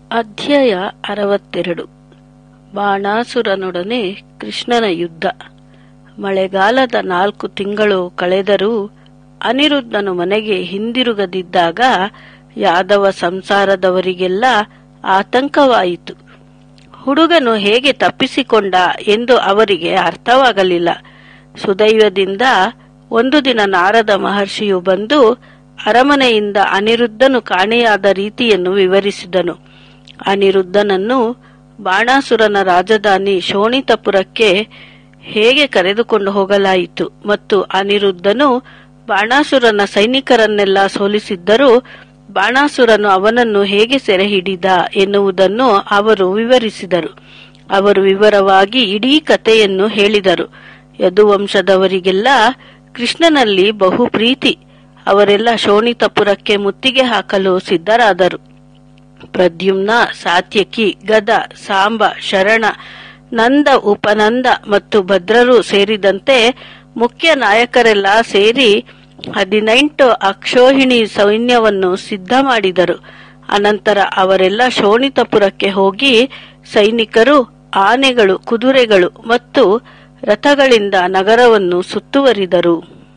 ಅಧ್ಯಾಯ ಅರವತ್ತೆರಡು ಬಾಣಾಸುರನೊಡನೆ ಕೃಷ್ಣನ ಯುದ್ಧ ಮಳೆಗಾಲದ ನಾಲ್ಕು ತಿಂಗಳು ಕಳೆದರೂ ಅನಿರುದ್ಧನು ಮನೆಗೆ ಹಿಂದಿರುಗದಿದ್ದಾಗ ಯಾದವ ಸಂಸಾರದವರಿಗೆಲ್ಲ ಆತಂಕವಾಯಿತು ಹುಡುಗನು ಹೇಗೆ ತಪ್ಪಿಸಿಕೊಂಡ ಎಂದು ಅವರಿಗೆ ಅರ್ಥವಾಗಲಿಲ್ಲ ಸುದೈವದಿಂದ ಒಂದು ದಿನ ನಾರದ ಮಹರ್ಷಿಯು ಬಂದು ಅರಮನೆಯಿಂದ ಅನಿರುದ್ಧನು ಕಾಣೆಯಾದ ರೀತಿಯನ್ನು ವಿವರಿಸಿದನು ಅನಿರುದ್ಧನನ್ನು ಬಾಣಾಸುರನ ರಾಜಧಾನಿ ಶೋಣಿತಪುರಕ್ಕೆ ಹೇಗೆ ಕರೆದುಕೊಂಡು ಹೋಗಲಾಯಿತು ಮತ್ತು ಅನಿರುದ್ಧನು ಬಾಣಾಸುರನ ಸೈನಿಕರನ್ನೆಲ್ಲ ಸೋಲಿಸಿದ್ದರೂ ಬಾಣಾಸುರನು ಅವನನ್ನು ಹೇಗೆ ಸೆರೆ ಹಿಡಿದ ಎನ್ನುವುದನ್ನು ಅವರು ವಿವರಿಸಿದರು ಅವರು ವಿವರವಾಗಿ ಇಡೀ ಕಥೆಯನ್ನು ಹೇಳಿದರು ಯದುವಂಶದವರಿಗೆಲ್ಲ ಕೃಷ್ಣನಲ್ಲಿ ಬಹು ಪ್ರೀತಿ ಅವರೆಲ್ಲ ಶೋಣಿತಪುರಕ್ಕೆ ಮುತ್ತಿಗೆ ಹಾಕಲು ಸಿದ್ಧರಾದರು ಪ್ರದ್ಯುಮ್ನ ಸಾತ್ಯಕಿ ಗದ ಸಾಂಬ ಶರಣ ನಂದ ಉಪನಂದ ಮತ್ತು ಭದ್ರರು ಸೇರಿದಂತೆ ಮುಖ್ಯ ನಾಯಕರೆಲ್ಲ ಸೇರಿ ಹದಿನೆಂಟು ಅಕ್ಷೋಹಿಣಿ ಸೈನ್ಯವನ್ನು ಸಿದ್ಧ ಮಾಡಿದರು ಅನಂತರ ಅವರೆಲ್ಲ ಶೋಣಿತಪುರಕ್ಕೆ ಹೋಗಿ ಸೈನಿಕರು ಆನೆಗಳು ಕುದುರೆಗಳು ಮತ್ತು ರಥಗಳಿಂದ ನಗರವನ್ನು ಸುತ್ತುವರಿದರು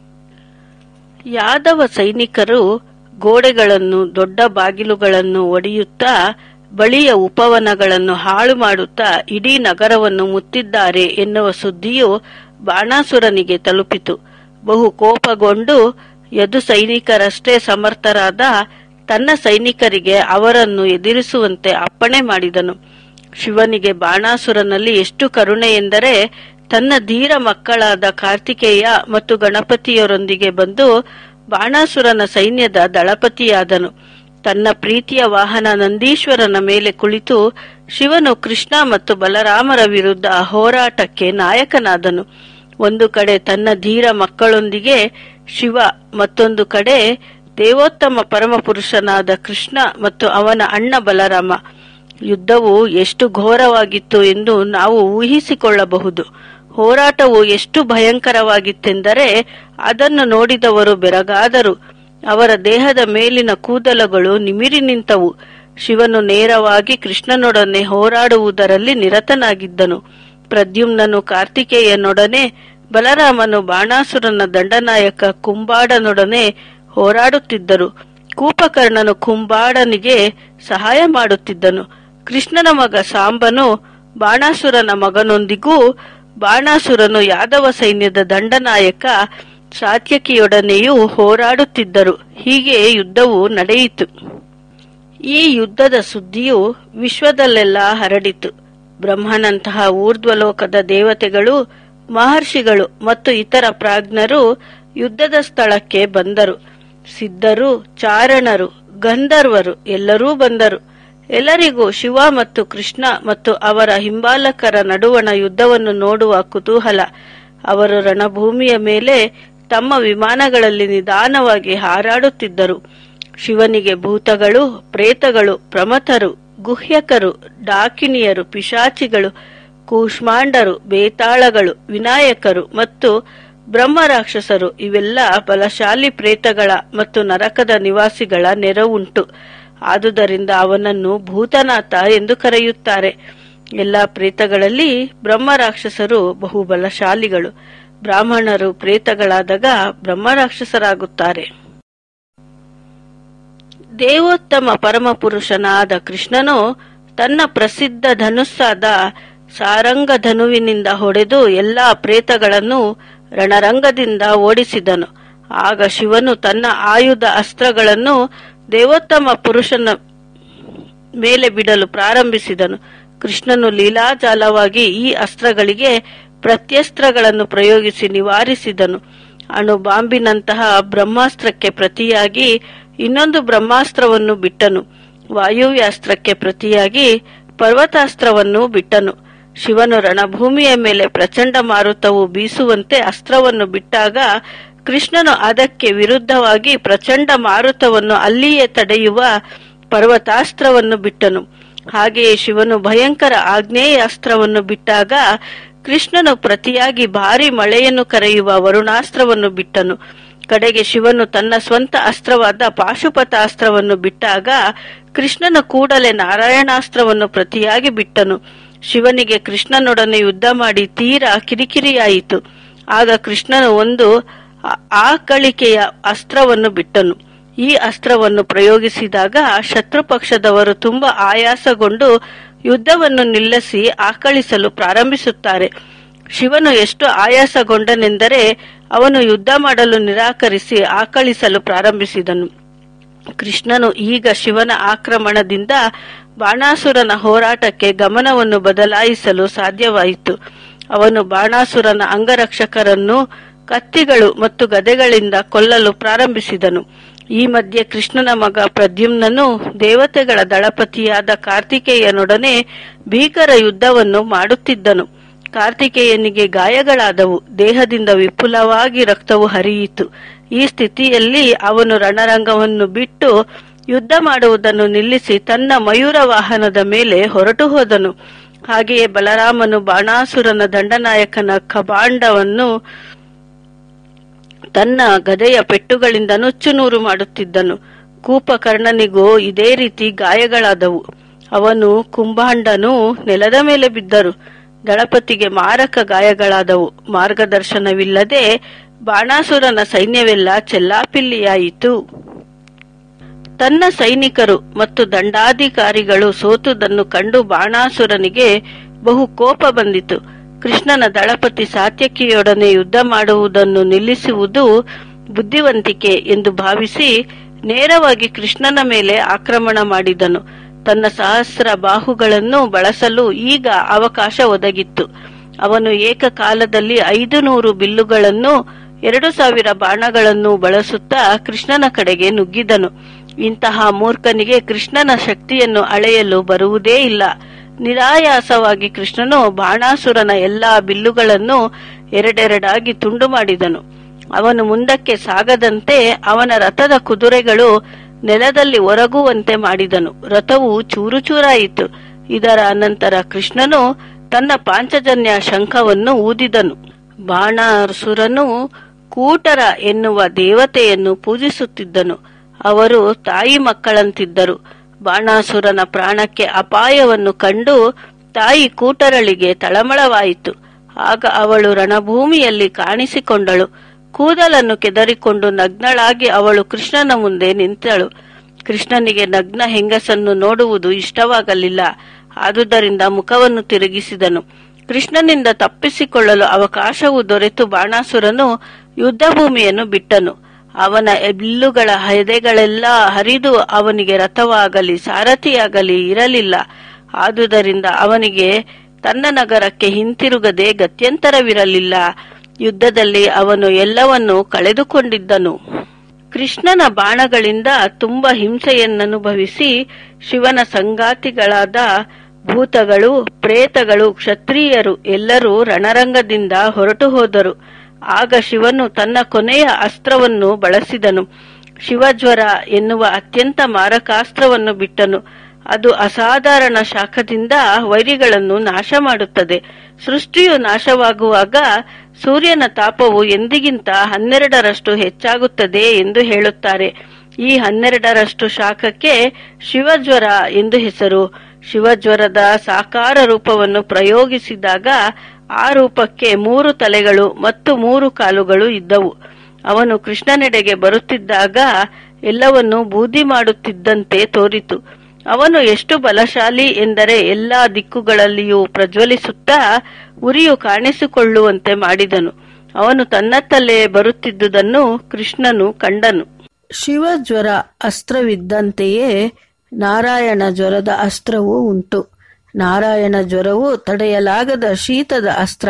ಯಾದವ ಸೈನಿಕರು ಗೋಡೆಗಳನ್ನು ದೊಡ್ಡ ಬಾಗಿಲುಗಳನ್ನು ಒಡೆಯುತ್ತಾ ಬಳಿಯ ಉಪವನಗಳನ್ನು ಹಾಳು ಮಾಡುತ್ತಾ ಇಡೀ ನಗರವನ್ನು ಮುತ್ತಿದ್ದಾರೆ ಎನ್ನುವ ಸುದ್ದಿಯು ಬಾಣಾಸುರನಿಗೆ ತಲುಪಿತು ಬಹು ಕೋಪಗೊಂಡು ಯದು ಸೈನಿಕರಷ್ಟೇ ಸಮರ್ಥರಾದ ತನ್ನ ಸೈನಿಕರಿಗೆ ಅವರನ್ನು ಎದುರಿಸುವಂತೆ ಅಪ್ಪಣೆ ಮಾಡಿದನು ಶಿವನಿಗೆ ಬಾಣಾಸುರನಲ್ಲಿ ಎಷ್ಟು ಕರುಣೆ ಎಂದರೆ ತನ್ನ ಧೀರ ಮಕ್ಕಳಾದ ಕಾರ್ತಿಕೇಯ ಮತ್ತು ಗಣಪತಿಯರೊಂದಿಗೆ ಬಂದು ಬಾಣಾಸುರನ ಸೈನ್ಯದ ದಳಪತಿಯಾದನು ತನ್ನ ಪ್ರೀತಿಯ ವಾಹನ ನಂದೀಶ್ವರನ ಮೇಲೆ ಕುಳಿತು ಶಿವನು ಕೃಷ್ಣ ಮತ್ತು ಬಲರಾಮರ ವಿರುದ್ಧ ಹೋರಾಟಕ್ಕೆ ನಾಯಕನಾದನು ಒಂದು ಕಡೆ ತನ್ನ ಧೀರ ಮಕ್ಕಳೊಂದಿಗೆ ಶಿವ ಮತ್ತೊಂದು ಕಡೆ ದೇವೋತ್ತಮ ಪರಮಪುರುಷನಾದ ಕೃಷ್ಣ ಮತ್ತು ಅವನ ಅಣ್ಣ ಬಲರಾಮ ಯುದ್ಧವು ಎಷ್ಟು ಘೋರವಾಗಿತ್ತು ಎಂದು ನಾವು ಊಹಿಸಿಕೊಳ್ಳಬಹುದು ಹೋರಾಟವು ಎಷ್ಟು ಭಯಂಕರವಾಗಿತ್ತೆಂದರೆ ಅದನ್ನು ನೋಡಿದವರು ಬೆರಗಾದರು ಅವರ ದೇಹದ ಮೇಲಿನ ಕೂದಲುಗಳು ನಿಮಿರಿ ನಿಂತವು ಶಿವನು ನೇರವಾಗಿ ಕೃಷ್ಣನೊಡನೆ ಹೋರಾಡುವುದರಲ್ಲಿ ನಿರತನಾಗಿದ್ದನು ಪ್ರದ್ಯುಮ್ನನು ಕಾರ್ತಿಕೇಯನೊಡನೆ ಬಲರಾಮನು ಬಾಣಾಸುರನ ದಂಡನಾಯಕ ಕುಂಬಾಡನೊಡನೆ ಹೋರಾಡುತ್ತಿದ್ದರು ಕೂಪಕರ್ಣನು ಕುಂಬಾಡನಿಗೆ ಸಹಾಯ ಮಾಡುತ್ತಿದ್ದನು ಕೃಷ್ಣನ ಮಗ ಸಾಂಬನು ಬಾಣಾಸುರನ ಮಗನೊಂದಿಗೂ ಬಾಣಾಸುರನು ಯಾದವ ಸೈನ್ಯದ ದಂಡನಾಯಕ ಸಾತ್ಯಕಿಯೊಡನೆಯೂ ಹೋರಾಡುತ್ತಿದ್ದರು ಹೀಗೆ ಯುದ್ಧವು ನಡೆಯಿತು ಈ ಯುದ್ಧದ ಸುದ್ದಿಯು ವಿಶ್ವದಲ್ಲೆಲ್ಲ ಹರಡಿತು ಬ್ರಹ್ಮನಂತಹ ಊರ್ಧ್ವಲೋಕದ ದೇವತೆಗಳು ಮಹರ್ಷಿಗಳು ಮತ್ತು ಇತರ ಪ್ರಾಜ್ಞರು ಯುದ್ಧದ ಸ್ಥಳಕ್ಕೆ ಬಂದರು ಸಿದ್ಧರು ಚಾರಣರು ಗಂಧರ್ವರು ಎಲ್ಲರೂ ಬಂದರು ಎಲ್ಲರಿಗೂ ಶಿವ ಮತ್ತು ಕೃಷ್ಣ ಮತ್ತು ಅವರ ಹಿಂಬಾಲಕರ ನಡುವಣ ಯುದ್ಧವನ್ನು ನೋಡುವ ಕುತೂಹಲ ಅವರು ರಣಭೂಮಿಯ ಮೇಲೆ ತಮ್ಮ ವಿಮಾನಗಳಲ್ಲಿ ನಿಧಾನವಾಗಿ ಹಾರಾಡುತ್ತಿದ್ದರು ಶಿವನಿಗೆ ಭೂತಗಳು ಪ್ರೇತಗಳು ಪ್ರಮಥರು ಗುಹ್ಯಕರು ಡಾಕಿಣಿಯರು ಪಿಶಾಚಿಗಳು ಕೂಷ್ಮಾಂಡರು ಬೇತಾಳಗಳು ವಿನಾಯಕರು ಮತ್ತು ಬ್ರಹ್ಮ ರಾಕ್ಷಸರು ಇವೆಲ್ಲ ಬಲಶಾಲಿ ಪ್ರೇತಗಳ ಮತ್ತು ನರಕದ ನಿವಾಸಿಗಳ ನೆರವುಂಟು ಆದುದರಿಂದ ಅವನನ್ನು ಭೂತನಾಥ ಎಂದು ಕರೆಯುತ್ತಾರೆ ಎಲ್ಲ ಪ್ರೇತಗಳಲ್ಲಿ ಬ್ರಹ್ಮ ರಾಕ್ಷಸರು ಬಹು ಬಲಶಾಲಿಗಳು ಬ್ರಾಹ್ಮಣರು ಪ್ರೇತಗಳಾದಾಗ ಬ್ರಹ್ಮ ರಾಕ್ಷಸರಾಗುತ್ತಾರೆ ದೇವೋತ್ತಮ ಪರಮಪುರುಷನಾದ ಕೃಷ್ಣನು ತನ್ನ ಪ್ರಸಿದ್ಧ ಧನುಸ್ಸಾದ ಸಾರಂಗ ಧನುವಿನಿಂದ ಹೊಡೆದು ಎಲ್ಲಾ ಪ್ರೇತಗಳನ್ನು ರಣರಂಗದಿಂದ ಓಡಿಸಿದನು ಆಗ ಶಿವನು ತನ್ನ ಆಯುಧ ಅಸ್ತ್ರಗಳನ್ನು ದೇವೋತ್ತಮ ಪುರುಷನ ಮೇಲೆ ಬಿಡಲು ಪ್ರಾರಂಭಿಸಿದನು ಕೃಷ್ಣನು ಲೀಲಾಜಾಲವಾಗಿ ಈ ಅಸ್ತ್ರಗಳಿಗೆ ಪ್ರತ್ಯಸ್ತ್ರಗಳನ್ನು ಪ್ರಯೋಗಿಸಿ ನಿವಾರಿಸಿದನು ಅಣು ಬಾಂಬಿನಂತಹ ಬ್ರಹ್ಮಾಸ್ತ್ರಕ್ಕೆ ಪ್ರತಿಯಾಗಿ ಇನ್ನೊಂದು ಬ್ರಹ್ಮಾಸ್ತ್ರವನ್ನು ಬಿಟ್ಟನು ವಾಯುವ್ಯಾಸ್ತ್ರಕ್ಕೆ ಪ್ರತಿಯಾಗಿ ಪರ್ವತಾಸ್ತ್ರವನ್ನು ಬಿಟ್ಟನು ಶಿವನು ರಣಭೂಮಿಯ ಮೇಲೆ ಪ್ರಚಂಡ ಮಾರುತವು ಬೀಸುವಂತೆ ಅಸ್ತ್ರವನ್ನು ಬಿಟ್ಟಾಗ ಕೃಷ್ಣನು ಅದಕ್ಕೆ ವಿರುದ್ಧವಾಗಿ ಪ್ರಚಂಡ ಮಾರುತವನ್ನು ಅಲ್ಲಿಯೇ ತಡೆಯುವ ಪರ್ವತಾಸ್ತ್ರವನ್ನು ಬಿಟ್ಟನು ಹಾಗೆಯೇ ಶಿವನು ಭಯಂಕರ ಆಗ್ನೇಯ ಅಸ್ತ್ರವನ್ನು ಬಿಟ್ಟಾಗ ಕೃಷ್ಣನು ಪ್ರತಿಯಾಗಿ ಭಾರಿ ಮಳೆಯನ್ನು ಕರೆಯುವ ವರುಣಾಸ್ತ್ರವನ್ನು ಬಿಟ್ಟನು ಕಡೆಗೆ ಶಿವನು ತನ್ನ ಸ್ವಂತ ಅಸ್ತ್ರವಾದ ಪಾಶುಪತ ಅಸ್ತ್ರವನ್ನು ಬಿಟ್ಟಾಗ ಕೃಷ್ಣನ ಕೂಡಲೇ ನಾರಾಯಣಾಸ್ತ್ರವನ್ನು ಪ್ರತಿಯಾಗಿ ಬಿಟ್ಟನು ಶಿವನಿಗೆ ಕೃಷ್ಣನೊಡನೆ ಯುದ್ಧ ಮಾಡಿ ತೀರಾ ಕಿರಿಕಿರಿಯಾಯಿತು ಆಗ ಕೃಷ್ಣನು ಒಂದು ಆ- ಆಕಳಿಕೆಯ ಅಸ್ತ್ರವನ್ನು ಬಿಟ್ಟನು ಈ ಅಸ್ತ್ರವನ್ನು ಪ್ರಯೋಗಿಸಿದಾಗ ಶತ್ರು ಪಕ್ಷದವರು ತುಂಬಾ ಆಯಾಸಗೊಂಡು ಯುದ್ಧವನ್ನು ನಿಲ್ಲಿಸಿ ಆಕಳಿಸಲು ಪ್ರಾರಂಭಿಸುತ್ತಾರೆ ಶಿವನು ಎಷ್ಟು ಆಯಾಸಗೊಂಡನೆಂದರೆ ಅವನು ಯುದ್ಧ ಮಾಡಲು ನಿರಾಕರಿಸಿ ಆಕಳಿಸಲು ಪ್ರಾರಂಭಿಸಿದನು ಕೃಷ್ಣನು ಈಗ ಶಿವನ ಆಕ್ರಮಣದಿಂದ ಬಾಣಾಸುರನ ಹೋರಾಟಕ್ಕೆ ಗಮನವನ್ನು ಬದಲಾಯಿಸಲು ಸಾಧ್ಯವಾಯಿತು ಅವನು ಬಾಣಾಸುರನ ಅಂಗರಕ್ಷಕರನ್ನು ಕತ್ತಿಗಳು ಮತ್ತು ಗದೆಗಳಿಂದ ಕೊಲ್ಲಲು ಪ್ರಾರಂಭಿಸಿದನು ಈ ಮಧ್ಯೆ ಕೃಷ್ಣನ ಮಗ ಪ್ರದ್ಯುಮ್ನನು ದೇವತೆಗಳ ದಳಪತಿಯಾದ ಕಾರ್ತಿಕೇಯನೊಡನೆ ಭೀಕರ ಯುದ್ಧವನ್ನು ಮಾಡುತ್ತಿದ್ದನು ಕಾರ್ತಿಕೇಯನಿಗೆ ಗಾಯಗಳಾದವು ದೇಹದಿಂದ ವಿಪುಲವಾಗಿ ರಕ್ತವು ಹರಿಯಿತು ಈ ಸ್ಥಿತಿಯಲ್ಲಿ ಅವನು ರಣರಂಗವನ್ನು ಬಿಟ್ಟು ಯುದ್ಧ ಮಾಡುವುದನ್ನು ನಿಲ್ಲಿಸಿ ತನ್ನ ಮಯೂರ ವಾಹನದ ಮೇಲೆ ಹೊರಟು ಹೋದನು ಹಾಗೆಯೇ ಬಲರಾಮನು ಬಾಣಾಸುರನ ದಂಡನಾಯಕನ ಕಬಾಂಡವನ್ನು ತನ್ನ ಗದೆಯ ಪೆಟ್ಟುಗಳಿಂದ ನುಚ್ಚುನೂರು ಮಾಡುತ್ತಿದ್ದನು ಕೂಪಕರ್ಣನಿಗೂ ಇದೇ ರೀತಿ ಗಾಯಗಳಾದವು ಅವನು ಕುಂಭಾಂಡನು ನೆಲದ ಮೇಲೆ ಬಿದ್ದರು ದಳಪತಿಗೆ ಮಾರಕ ಗಾಯಗಳಾದವು ಮಾರ್ಗದರ್ಶನವಿಲ್ಲದೆ ಬಾಣಾಸುರನ ಸೈನ್ಯವೆಲ್ಲ ಚೆಲ್ಲಾಪಿಲ್ಲಿಯಾಯಿತು ತನ್ನ ಸೈನಿಕರು ಮತ್ತು ದಂಡಾಧಿಕಾರಿಗಳು ಸೋತುದನ್ನು ಕಂಡು ಬಾಣಾಸುರನಿಗೆ ಬಹು ಕೋಪ ಬಂದಿತು ಕೃಷ್ಣನ ದಳಪತಿ ಸಾತ್ಯಕಿಯೊಡನೆ ಯುದ್ಧ ಮಾಡುವುದನ್ನು ನಿಲ್ಲಿಸುವುದು ಬುದ್ಧಿವಂತಿಕೆ ಎಂದು ಭಾವಿಸಿ ನೇರವಾಗಿ ಕೃಷ್ಣನ ಮೇಲೆ ಆಕ್ರಮಣ ಮಾಡಿದನು ತನ್ನ ಸಹಸ್ರ ಬಾಹುಗಳನ್ನು ಬಳಸಲು ಈಗ ಅವಕಾಶ ಒದಗಿತ್ತು ಅವನು ಏಕಕಾಲದಲ್ಲಿ ಐದು ನೂರು ಬಿಲ್ಲುಗಳನ್ನು ಎರಡು ಸಾವಿರ ಬಾಣಗಳನ್ನು ಬಳಸುತ್ತಾ ಕೃಷ್ಣನ ಕಡೆಗೆ ನುಗ್ಗಿದನು ಇಂತಹ ಮೂರ್ಖನಿಗೆ ಕೃಷ್ಣನ ಶಕ್ತಿಯನ್ನು ಅಳೆಯಲು ಬರುವುದೇ ಇಲ್ಲ ನಿರಾಯಾಸವಾಗಿ ಕೃಷ್ಣನು ಬಾಣಾಸುರನ ಎಲ್ಲಾ ಬಿಲ್ಲುಗಳನ್ನು ಎರಡೆರಡಾಗಿ ತುಂಡು ಮಾಡಿದನು ಅವನು ಮುಂದಕ್ಕೆ ಸಾಗದಂತೆ ಅವನ ರಥದ ಕುದುರೆಗಳು ನೆಲದಲ್ಲಿ ಒರಗುವಂತೆ ಮಾಡಿದನು ರಥವು ಚೂರು ಚೂರಾಯಿತು ಇದರ ಅನಂತರ ಕೃಷ್ಣನು ತನ್ನ ಪಾಂಚಜನ್ಯ ಶಂಖವನ್ನು ಊದಿದನು ಬಾಣಾಸುರನು ಕೂಟರ ಎನ್ನುವ ದೇವತೆಯನ್ನು ಪೂಜಿಸುತ್ತಿದ್ದನು ಅವರು ತಾಯಿ ಮಕ್ಕಳಂತಿದ್ದರು ಬಾಣಾಸುರನ ಪ್ರಾಣಕ್ಕೆ ಅಪಾಯವನ್ನು ಕಂಡು ತಾಯಿ ಕೂಟರಳಿಗೆ ತಳಮಳವಾಯಿತು ಆಗ ಅವಳು ರಣಭೂಮಿಯಲ್ಲಿ ಕಾಣಿಸಿಕೊಂಡಳು ಕೂದಲನ್ನು ಕೆದರಿಕೊಂಡು ನಗ್ನಳಾಗಿ ಅವಳು ಕೃಷ್ಣನ ಮುಂದೆ ನಿಂತಳು ಕೃಷ್ಣನಿಗೆ ನಗ್ನ ಹೆಂಗಸನ್ನು ನೋಡುವುದು ಇಷ್ಟವಾಗಲಿಲ್ಲ ಆದುದರಿಂದ ಮುಖವನ್ನು ತಿರುಗಿಸಿದನು ಕೃಷ್ಣನಿಂದ ತಪ್ಪಿಸಿಕೊಳ್ಳಲು ಅವಕಾಶವು ದೊರೆತು ಬಾಣಾಸುರನು ಯುದ್ಧ ಭೂಮಿಯನ್ನು ಬಿಟ್ಟನು ಅವನ ಬಿಲ್ಲುಗಳ ಹೆದೆಗಳೆಲ್ಲ ಹರಿದು ಅವನಿಗೆ ರಥವಾಗಲಿ ಸಾರಥಿಯಾಗಲಿ ಇರಲಿಲ್ಲ ಆದುದರಿಂದ ಅವನಿಗೆ ತನ್ನ ನಗರಕ್ಕೆ ಹಿಂತಿರುಗದೆ ಗತ್ಯಂತರವಿರಲಿಲ್ಲ ಯುದ್ಧದಲ್ಲಿ ಅವನು ಎಲ್ಲವನ್ನೂ ಕಳೆದುಕೊಂಡಿದ್ದನು ಕೃಷ್ಣನ ಬಾಣಗಳಿಂದ ತುಂಬ ಹಿಂಸೆಯನ್ನನುಭವಿಸಿ ಶಿವನ ಸಂಗಾತಿಗಳಾದ ಭೂತಗಳು ಪ್ರೇತಗಳು ಕ್ಷತ್ರಿಯರು ಎಲ್ಲರೂ ರಣರಂಗದಿಂದ ಹೊರಟು ಹೋದರು ಆಗ ಶಿವನು ತನ್ನ ಕೊನೆಯ ಅಸ್ತ್ರವನ್ನು ಬಳಸಿದನು ಶಿವಜ್ವರ ಎನ್ನುವ ಅತ್ಯಂತ ಮಾರಕಾಸ್ತ್ರವನ್ನು ಬಿಟ್ಟನು ಅದು ಅಸಾಧಾರಣ ಶಾಖದಿಂದ ವೈರಿಗಳನ್ನು ನಾಶ ಮಾಡುತ್ತದೆ ಸೃಷ್ಟಿಯು ನಾಶವಾಗುವಾಗ ಸೂರ್ಯನ ತಾಪವು ಎಂದಿಗಿಂತ ಹನ್ನೆರಡರಷ್ಟು ಹೆಚ್ಚಾಗುತ್ತದೆ ಎಂದು ಹೇಳುತ್ತಾರೆ ಈ ಹನ್ನೆರಡರಷ್ಟು ಶಾಖಕ್ಕೆ ಶಿವಜ್ವರ ಎಂದು ಹೆಸರು ಶಿವಜ್ವರದ ಸಾಕಾರ ರೂಪವನ್ನು ಪ್ರಯೋಗಿಸಿದಾಗ ಆ ರೂಪಕ್ಕೆ ಮೂರು ತಲೆಗಳು ಮತ್ತು ಮೂರು ಕಾಲುಗಳು ಇದ್ದವು ಅವನು ಕೃಷ್ಣನೆಡೆಗೆ ಬರುತ್ತಿದ್ದಾಗ ಎಲ್ಲವನ್ನು ಬೂದಿ ಮಾಡುತ್ತಿದ್ದಂತೆ ತೋರಿತು ಅವನು ಎಷ್ಟು ಬಲಶಾಲಿ ಎಂದರೆ ಎಲ್ಲಾ ದಿಕ್ಕುಗಳಲ್ಲಿಯೂ ಪ್ರಜ್ವಲಿಸುತ್ತಾ ಉರಿಯು ಕಾಣಿಸಿಕೊಳ್ಳುವಂತೆ ಮಾಡಿದನು ಅವನು ತನ್ನತ್ತಲೇ ಬರುತ್ತಿದ್ದುದನ್ನು ಕೃಷ್ಣನು ಕಂಡನು ಶಿವಜ್ವರ ಅಸ್ತ್ರವಿದ್ದಂತೆಯೇ ನಾರಾಯಣ ಜ್ವರದ ಅಸ್ತ್ರವೂ ಉಂಟು ನಾರಾಯಣ ಜ್ವರವು ತಡೆಯಲಾಗದ ಶೀತದ ಅಸ್ತ್ರ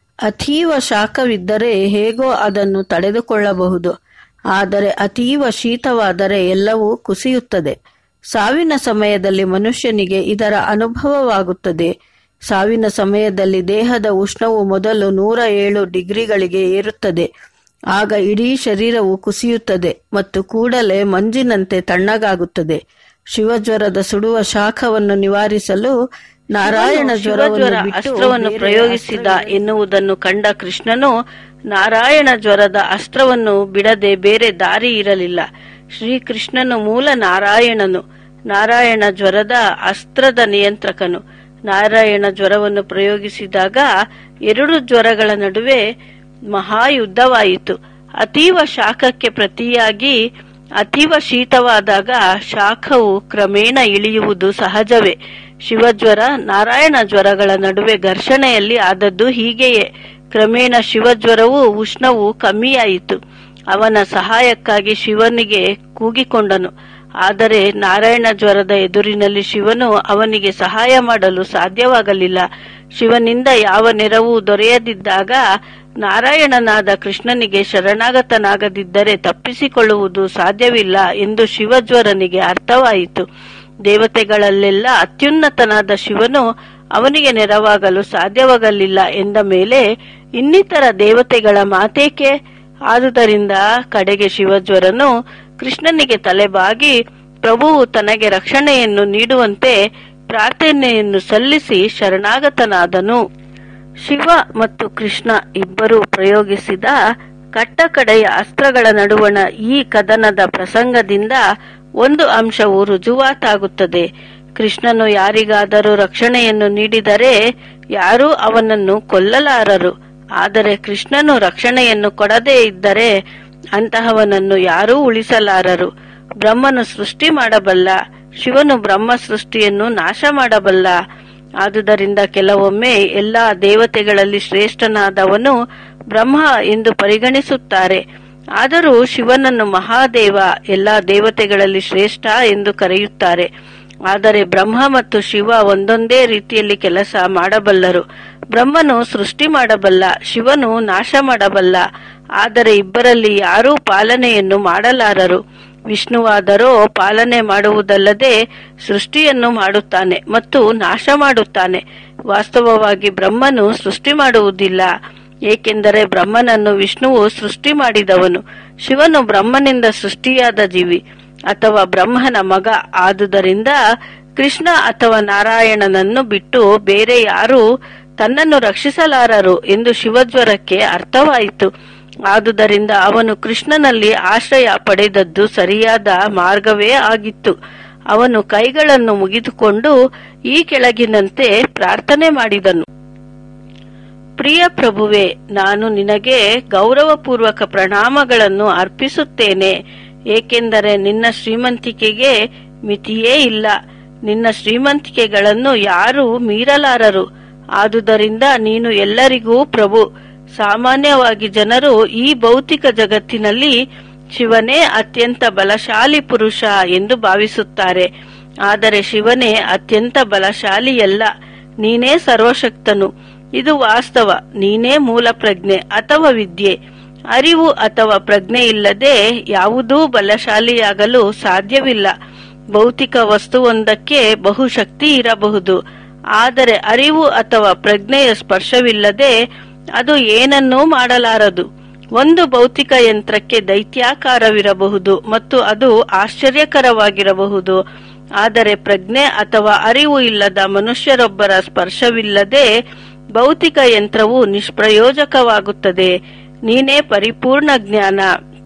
ಅತೀವ ಶಾಖವಿದ್ದರೆ ಹೇಗೋ ಅದನ್ನು ತಡೆದುಕೊಳ್ಳಬಹುದು ಆದರೆ ಅತೀವ ಶೀತವಾದರೆ ಎಲ್ಲವೂ ಕುಸಿಯುತ್ತದೆ ಸಾವಿನ ಸಮಯದಲ್ಲಿ ಮನುಷ್ಯನಿಗೆ ಇದರ ಅನುಭವವಾಗುತ್ತದೆ ಸಾವಿನ ಸಮಯದಲ್ಲಿ ದೇಹದ ಉಷ್ಣವು ಮೊದಲು ನೂರ ಏಳು ಡಿಗ್ರಿಗಳಿಗೆ ಏರುತ್ತದೆ ಆಗ ಇಡೀ ಶರೀರವು ಕುಸಿಯುತ್ತದೆ ಮತ್ತು ಕೂಡಲೇ ಮಂಜಿನಂತೆ ತಣ್ಣಗಾಗುತ್ತದೆ ಶಿವಜ್ವರದ ಸುಡುವ ಶಾಖವನ್ನು ನಿವಾರಿಸಲು ನಾರಾಯಣ ಜ್ವರವನ್ನು ಬಿಟ್ಟು ಅಸ್ತ್ರವನ್ನು ಬೇರೆ ಪ್ರಯೋಗಿಸಿದ ಅಸ್ತ್ರವಿಲ್ಲ. ಎನ್ನುವುದನ್ನು ಕಂಡ ಕೃಷ್ಣನು ನಾರಾಯಣ ಜ್ವರದ ಅಸ್ತ್ರವನ್ನು ಬಿಡದೆ ಬೇರೆ ದಾರಿ ಇರಲಿಲ್ಲ ಶ್ರೀಕೃಷ್ಣನು ಮೂಲ ನಾರಾಯಣನು ನಾರಾಯಣ ಜ್ವರದ ಅಸ್ತ್ರದ ನಿಯಂತ್ರಕನು ನಾರಾಯಣ ಜ್ವರವನ್ನು ಪ್ರಯೋಗಿಸಿದಾಗ ಎರಡು ಜ್ವರಗಳ ನಡುವೆ ಮಹಾಯುದ್ಧವಾಯಿತು ಅತೀವ ಶಾಖಕ್ಕೆ ಪ್ರತಿಯಾಗಿ ಅತೀವ ಶೀತವಾದಾಗ ಶಾಖವು ಕ್ರಮೇಣ ಇಳಿಯುವುದು ಸಹಜವೇ ಶಿವಜ್ವರ ನಾರಾಯಣ ಜ್ವರಗಳ ನಡುವೆ ಘರ್ಷಣೆಯಲ್ಲಿ ಆದದ್ದು ಹೀಗೆಯೇ ಕ್ರಮೇಣ ಶಿವಜ್ವರವು ಉಷ್ಣವು ಕಮ್ಮಿಯಾಯಿತು ಅವನ ಸಹಾಯಕ್ಕಾಗಿ ಶಿವನಿಗೆ ಕೂಗಿಕೊಂಡನು ಆದರೆ ನಾರಾಯಣ ಜ್ವರದ ಎದುರಿನಲ್ಲಿ ಶಿವನು ಅವನಿಗೆ ಸಹಾಯ ಮಾಡಲು ಸಾಧ್ಯವಾಗಲಿಲ್ಲ ಶಿವನಿಂದ ಯಾವ ನೆರವು ದೊರೆಯದಿದ್ದಾಗ ನಾರಾಯಣನಾದ ಕೃಷ್ಣನಿಗೆ ಶರಣಾಗತನಾಗದಿದ್ದರೆ ತಪ್ಪಿಸಿಕೊಳ್ಳುವುದು ಸಾಧ್ಯವಿಲ್ಲ ಎಂದು ಶಿವಜ್ವರನಿಗೆ ಅರ್ಥವಾಯಿತು ದೇವತೆಗಳಲ್ಲೆಲ್ಲ ಅತ್ಯುನ್ನತನಾದ ಶಿವನು ಅವನಿಗೆ ನೆರವಾಗಲು ಸಾಧ್ಯವಾಗಲಿಲ್ಲ ಎಂದ ಮೇಲೆ ಇನ್ನಿತರ ದೇವತೆಗಳ ಮಾತೇಕೆ ಆದುದರಿಂದ ಕಡೆಗೆ ಶಿವಜ್ವರನು ಕೃಷ್ಣನಿಗೆ ತಲೆಬಾಗಿ ಪ್ರಭುವು ತನಗೆ ರಕ್ಷಣೆಯನ್ನು ನೀಡುವಂತೆ ಪ್ರಾರ್ಥನೆಯನ್ನು ಸಲ್ಲಿಸಿ ಶರಣಾಗತನಾದನು ಶಿವ ಮತ್ತು ಕೃಷ್ಣ ಇಬ್ಬರು ಪ್ರಯೋಗಿಸಿದ ಕಟ್ಟಕಡೆಯ ಅಸ್ತ್ರಗಳ ನಡುವಣ ಈ ಕದನದ ಪ್ರಸಂಗದಿಂದ ಒಂದು ಅಂಶವು ರುಜುವಾತಾಗುತ್ತದೆ ಕೃಷ್ಣನು ಯಾರಿಗಾದರೂ ರಕ್ಷಣೆಯನ್ನು ನೀಡಿದರೆ ಯಾರೂ ಅವನನ್ನು ಕೊಲ್ಲಲಾರರು ಆದರೆ ಕೃಷ್ಣನು ರಕ್ಷಣೆಯನ್ನು ಕೊಡದೇ ಇದ್ದರೆ ಅಂತಹವನನ್ನು ಯಾರೂ ಉಳಿಸಲಾರರು ಬ್ರಹ್ಮನು ಸೃಷ್ಟಿ ಮಾಡಬಲ್ಲ ಶಿವನು ಬ್ರಹ್ಮ ಸೃಷ್ಟಿಯನ್ನು ನಾಶ ಮಾಡಬಲ್ಲ ಆದುದರಿಂದ ಕೆಲವೊಮ್ಮೆ ಎಲ್ಲಾ ದೇವತೆಗಳಲ್ಲಿ ಶ್ರೇಷ್ಠನಾದವನು ಬ್ರಹ್ಮ ಎಂದು ಪರಿಗಣಿಸುತ್ತಾರೆ ಆದರೂ ಶಿವನನ್ನು ಮಹಾದೇವ ಎಲ್ಲಾ ದೇವತೆಗಳಲ್ಲಿ ಶ್ರೇಷ್ಠ ಎಂದು ಕರೆಯುತ್ತಾರೆ ಆದರೆ ಬ್ರಹ್ಮ ಮತ್ತು ಶಿವ ಒಂದೊಂದೇ ರೀತಿಯಲ್ಲಿ ಕೆಲಸ ಮಾಡಬಲ್ಲರು ಬ್ರಹ್ಮನು ಸೃಷ್ಟಿ ಮಾಡಬಲ್ಲ ಶಿವನು ನಾಶ ಮಾಡಬಲ್ಲ ಆದರೆ ಇಬ್ಬರಲ್ಲಿ ಯಾರೂ ಪಾಲನೆಯನ್ನು ಮಾಡಲಾರರು ವಿಷ್ಣುವಾದರೋ ಪಾಲನೆ ಮಾಡುವುದಲ್ಲದೆ ಸೃಷ್ಟಿಯನ್ನು ಮಾಡುತ್ತಾನೆ ಮತ್ತು ನಾಶ ಮಾಡುತ್ತಾನೆ ವಾಸ್ತವವಾಗಿ ಬ್ರಹ್ಮನು ಸೃಷ್ಟಿ ಮಾಡುವುದಿಲ್ಲ ಏಕೆಂದರೆ ಬ್ರಹ್ಮನನ್ನು ವಿಷ್ಣುವು ಸೃಷ್ಟಿ ಮಾಡಿದವನು ಶಿವನು ಬ್ರಹ್ಮನಿಂದ ಸೃಷ್ಟಿಯಾದ ಜೀವಿ ಅಥವಾ ಬ್ರಹ್ಮನ ಮಗ ಆದುದರಿಂದ ಕೃಷ್ಣ ಅಥವಾ ನಾರಾಯಣನನ್ನು ಬಿಟ್ಟು ಬೇರೆ ಯಾರೂ ತನ್ನನ್ನು ರಕ್ಷಿಸಲಾರರು ಎಂದು ಶಿವಜ್ವರಕ್ಕೆ ಅರ್ಥವಾಯಿತು ಆದುದರಿಂದ ಅವನು ಕೃಷ್ಣನಲ್ಲಿ ಆಶ್ರಯ ಪಡೆದದ್ದು ಸರಿಯಾದ ಮಾರ್ಗವೇ ಆಗಿತ್ತು ಅವನು ಕೈಗಳನ್ನು ಮುಗಿದುಕೊಂಡು ಈ ಕೆಳಗಿನಂತೆ ಪ್ರಾರ್ಥನೆ ಮಾಡಿದನು ಪ್ರಿಯ ಪ್ರಭುವೆ ನಾನು ನಿನಗೆ ಗೌರವಪೂರ್ವಕ ಪ್ರಣಾಮಗಳನ್ನು ಅರ್ಪಿಸುತ್ತೇನೆ ಏಕೆಂದರೆ ನಿನ್ನ ಶ್ರೀಮಂತಿಕೆಗೆ ಮಿತಿಯೇ ಇಲ್ಲ ನಿನ್ನ ಶ್ರೀಮಂತಿಕೆಗಳನ್ನು ಯಾರೂ ಮೀರಲಾರರು ಆದುದರಿಂದ ನೀನು ಎಲ್ಲರಿಗೂ ಪ್ರಭು ಸಾಮಾನ್ಯವಾಗಿ ಜನರು ಈ ಭೌತಿಕ ಜಗತ್ತಿನಲ್ಲಿ ಶಿವನೇ ಅತ್ಯಂತ ಬಲಶಾಲಿ ಪುರುಷ ಎಂದು ಭಾವಿಸುತ್ತಾರೆ ಆದರೆ ಶಿವನೇ ಅತ್ಯಂತ ಬಲಶಾಲಿಯಲ್ಲ ನೀನೇ ಸರ್ವಶಕ್ತನು ಇದು ವಾಸ್ತವ ನೀನೇ ಮೂಲ ಪ್ರಜ್ಞೆ ಅಥವಾ ವಿದ್ಯೆ ಅರಿವು ಅಥವಾ ಪ್ರಜ್ಞೆ ಇಲ್ಲದೆ ಯಾವುದೂ ಬಲಶಾಲಿಯಾಗಲು ಸಾಧ್ಯವಿಲ್ಲ ಭೌತಿಕ ವಸ್ತುವೊಂದಕ್ಕೆ ಬಹುಶಕ್ತಿ ಇರಬಹುದು ಆದರೆ ಅರಿವು ಅಥವಾ ಪ್ರಜ್ಞೆಯ ಸ್ಪರ್ಶವಿಲ್ಲದೆ ಅದು ಏನನ್ನೂ ಮಾಡಲಾರದು ಒಂದು ಭೌತಿಕ ಯಂತ್ರಕ್ಕೆ ದೈತ್ಯಾಕಾರವಿರಬಹುದು ಮತ್ತು ಅದು ಆಶ್ಚರ್ಯಕರವಾಗಿರಬಹುದು ಆದರೆ ಪ್ರಜ್ಞೆ ಅಥವಾ ಅರಿವು ಇಲ್ಲದ ಮನುಷ್ಯರೊಬ್ಬರ ಸ್ಪರ್ಶವಿಲ್ಲದೆ ಭೌತಿಕ ಯಂತ್ರವು ನಿಷ್ಪ್ರಯೋಜಕವಾಗುತ್ತದೆ ನೀನೇ ಪರಿಪೂರ್ಣ ಜ್ಞಾನ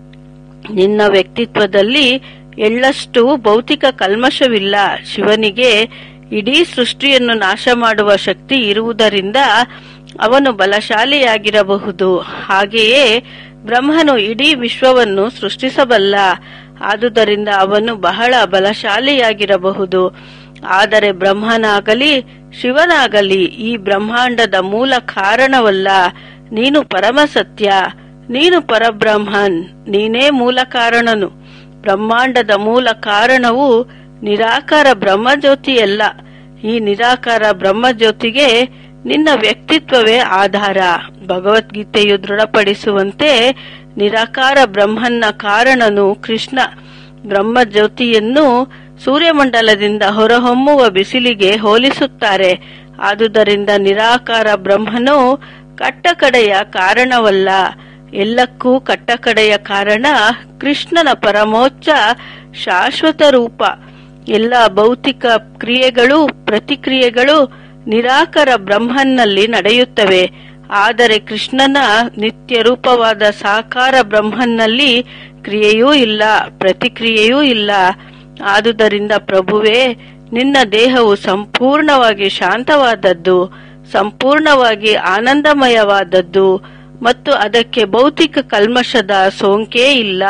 ನಿನ್ನ ವ್ಯಕ್ತಿತ್ವದಲ್ಲಿ ಎಳ್ಳಷ್ಟು ಭೌತಿಕ ಕಲ್ಮಶವಿಲ್ಲ ಶಿವನಿಗೆ ಇಡೀ ಸೃಷ್ಟಿಯನ್ನು ನಾಶ ಮಾಡುವ ಶಕ್ತಿ ಇರುವುದರಿಂದ ಅವನು ಬಲಶಾಲಿಯಾಗಿರಬಹುದು ಹಾಗೆಯೇ ಬ್ರಹ್ಮನು ಇಡೀ ವಿಶ್ವವನ್ನು ಸೃಷ್ಟಿಸಬಲ್ಲ ಆದುದರಿಂದ ಅವನು ಬಹಳ ಬಲಶಾಲಿಯಾಗಿರಬಹುದು ಆದರೆ ಬ್ರಹ್ಮನಾಗಲಿ ಶಿವನಾಗಲಿ ಈ ಬ್ರಹ್ಮಾಂಡದ ಮೂಲ ಕಾರಣವಲ್ಲ ನೀನು ಪರಮ ಸತ್ಯ ನೀನು ಪರಬ್ರಹ್ಮನ್ ನೀನೇ ಮೂಲ ಕಾರಣನು ಬ್ರಹ್ಮಾಂಡದ ಮೂಲ ಕಾರಣವು ನಿರಾಕಾರ ಬ್ರಹ್ಮಜ್ಯೋತಿಯಲ್ಲ ಈ ನಿರಾಕಾರ ಬ್ರಹ್ಮಜ್ಯೋತಿಗೆ ನಿನ್ನ ವ್ಯಕ್ತಿತ್ವವೇ ಆಧಾರ ಭಗವದ್ಗೀತೆಯು ದೃಢಪಡಿಸುವಂತೆ ನಿರಾಕಾರ ಬ್ರಹ್ಮನ್ನ ಕಾರಣನು ಕೃಷ್ಣ ಬ್ರಹ್ಮಜ್ಯೋತಿಯನ್ನು ಸೂರ್ಯಮಂಡಲದಿಂದ ಹೊರಹೊಮ್ಮುವ ಬಿಸಿಲಿಗೆ ಹೋಲಿಸುತ್ತಾರೆ ಆದುದರಿಂದ ನಿರಾಕಾರ ಬ್ರಹ್ಮನು ಕಟ್ಟಕಡೆಯ ಕಾರಣವಲ್ಲ ಎಲ್ಲಕ್ಕೂ ಕಟ್ಟಕಡೆಯ ಕಾರಣ ಕೃಷ್ಣನ ಪರಮೋಚ್ಚ ಶಾಶ್ವತ ರೂಪ ಎಲ್ಲ ಭೌತಿಕ ಕ್ರಿಯೆಗಳು ಪ್ರತಿಕ್ರಿಯೆಗಳು ನಿರಾಕಾರ ಬ್ರಹ್ಮನ್ನಲ್ಲಿ ನಡೆಯುತ್ತವೆ ಆದರೆ ಕೃಷ್ಣನ ನಿತ್ಯ ರೂಪವಾದ ಸಾಕಾರ ಬ್ರಹ್ಮನ್ನಲ್ಲಿ ಕ್ರಿಯೆಯೂ ಇಲ್ಲ ಪ್ರತಿಕ್ರಿಯೆಯೂ ಇಲ್ಲ ಆದುದರಿಂದ ಪ್ರಭುವೇ ನಿನ್ನ ದೇಹವು ಸಂಪೂರ್ಣವಾಗಿ ಶಾಂತವಾದದ್ದು ಸಂಪೂರ್ಣವಾಗಿ ಆನಂದಮಯವಾದದ್ದು ಮತ್ತು ಅದಕ್ಕೆ ಭೌತಿಕ ಕಲ್ಮಶದ ಸೋಂಕೇ ಇಲ್ಲ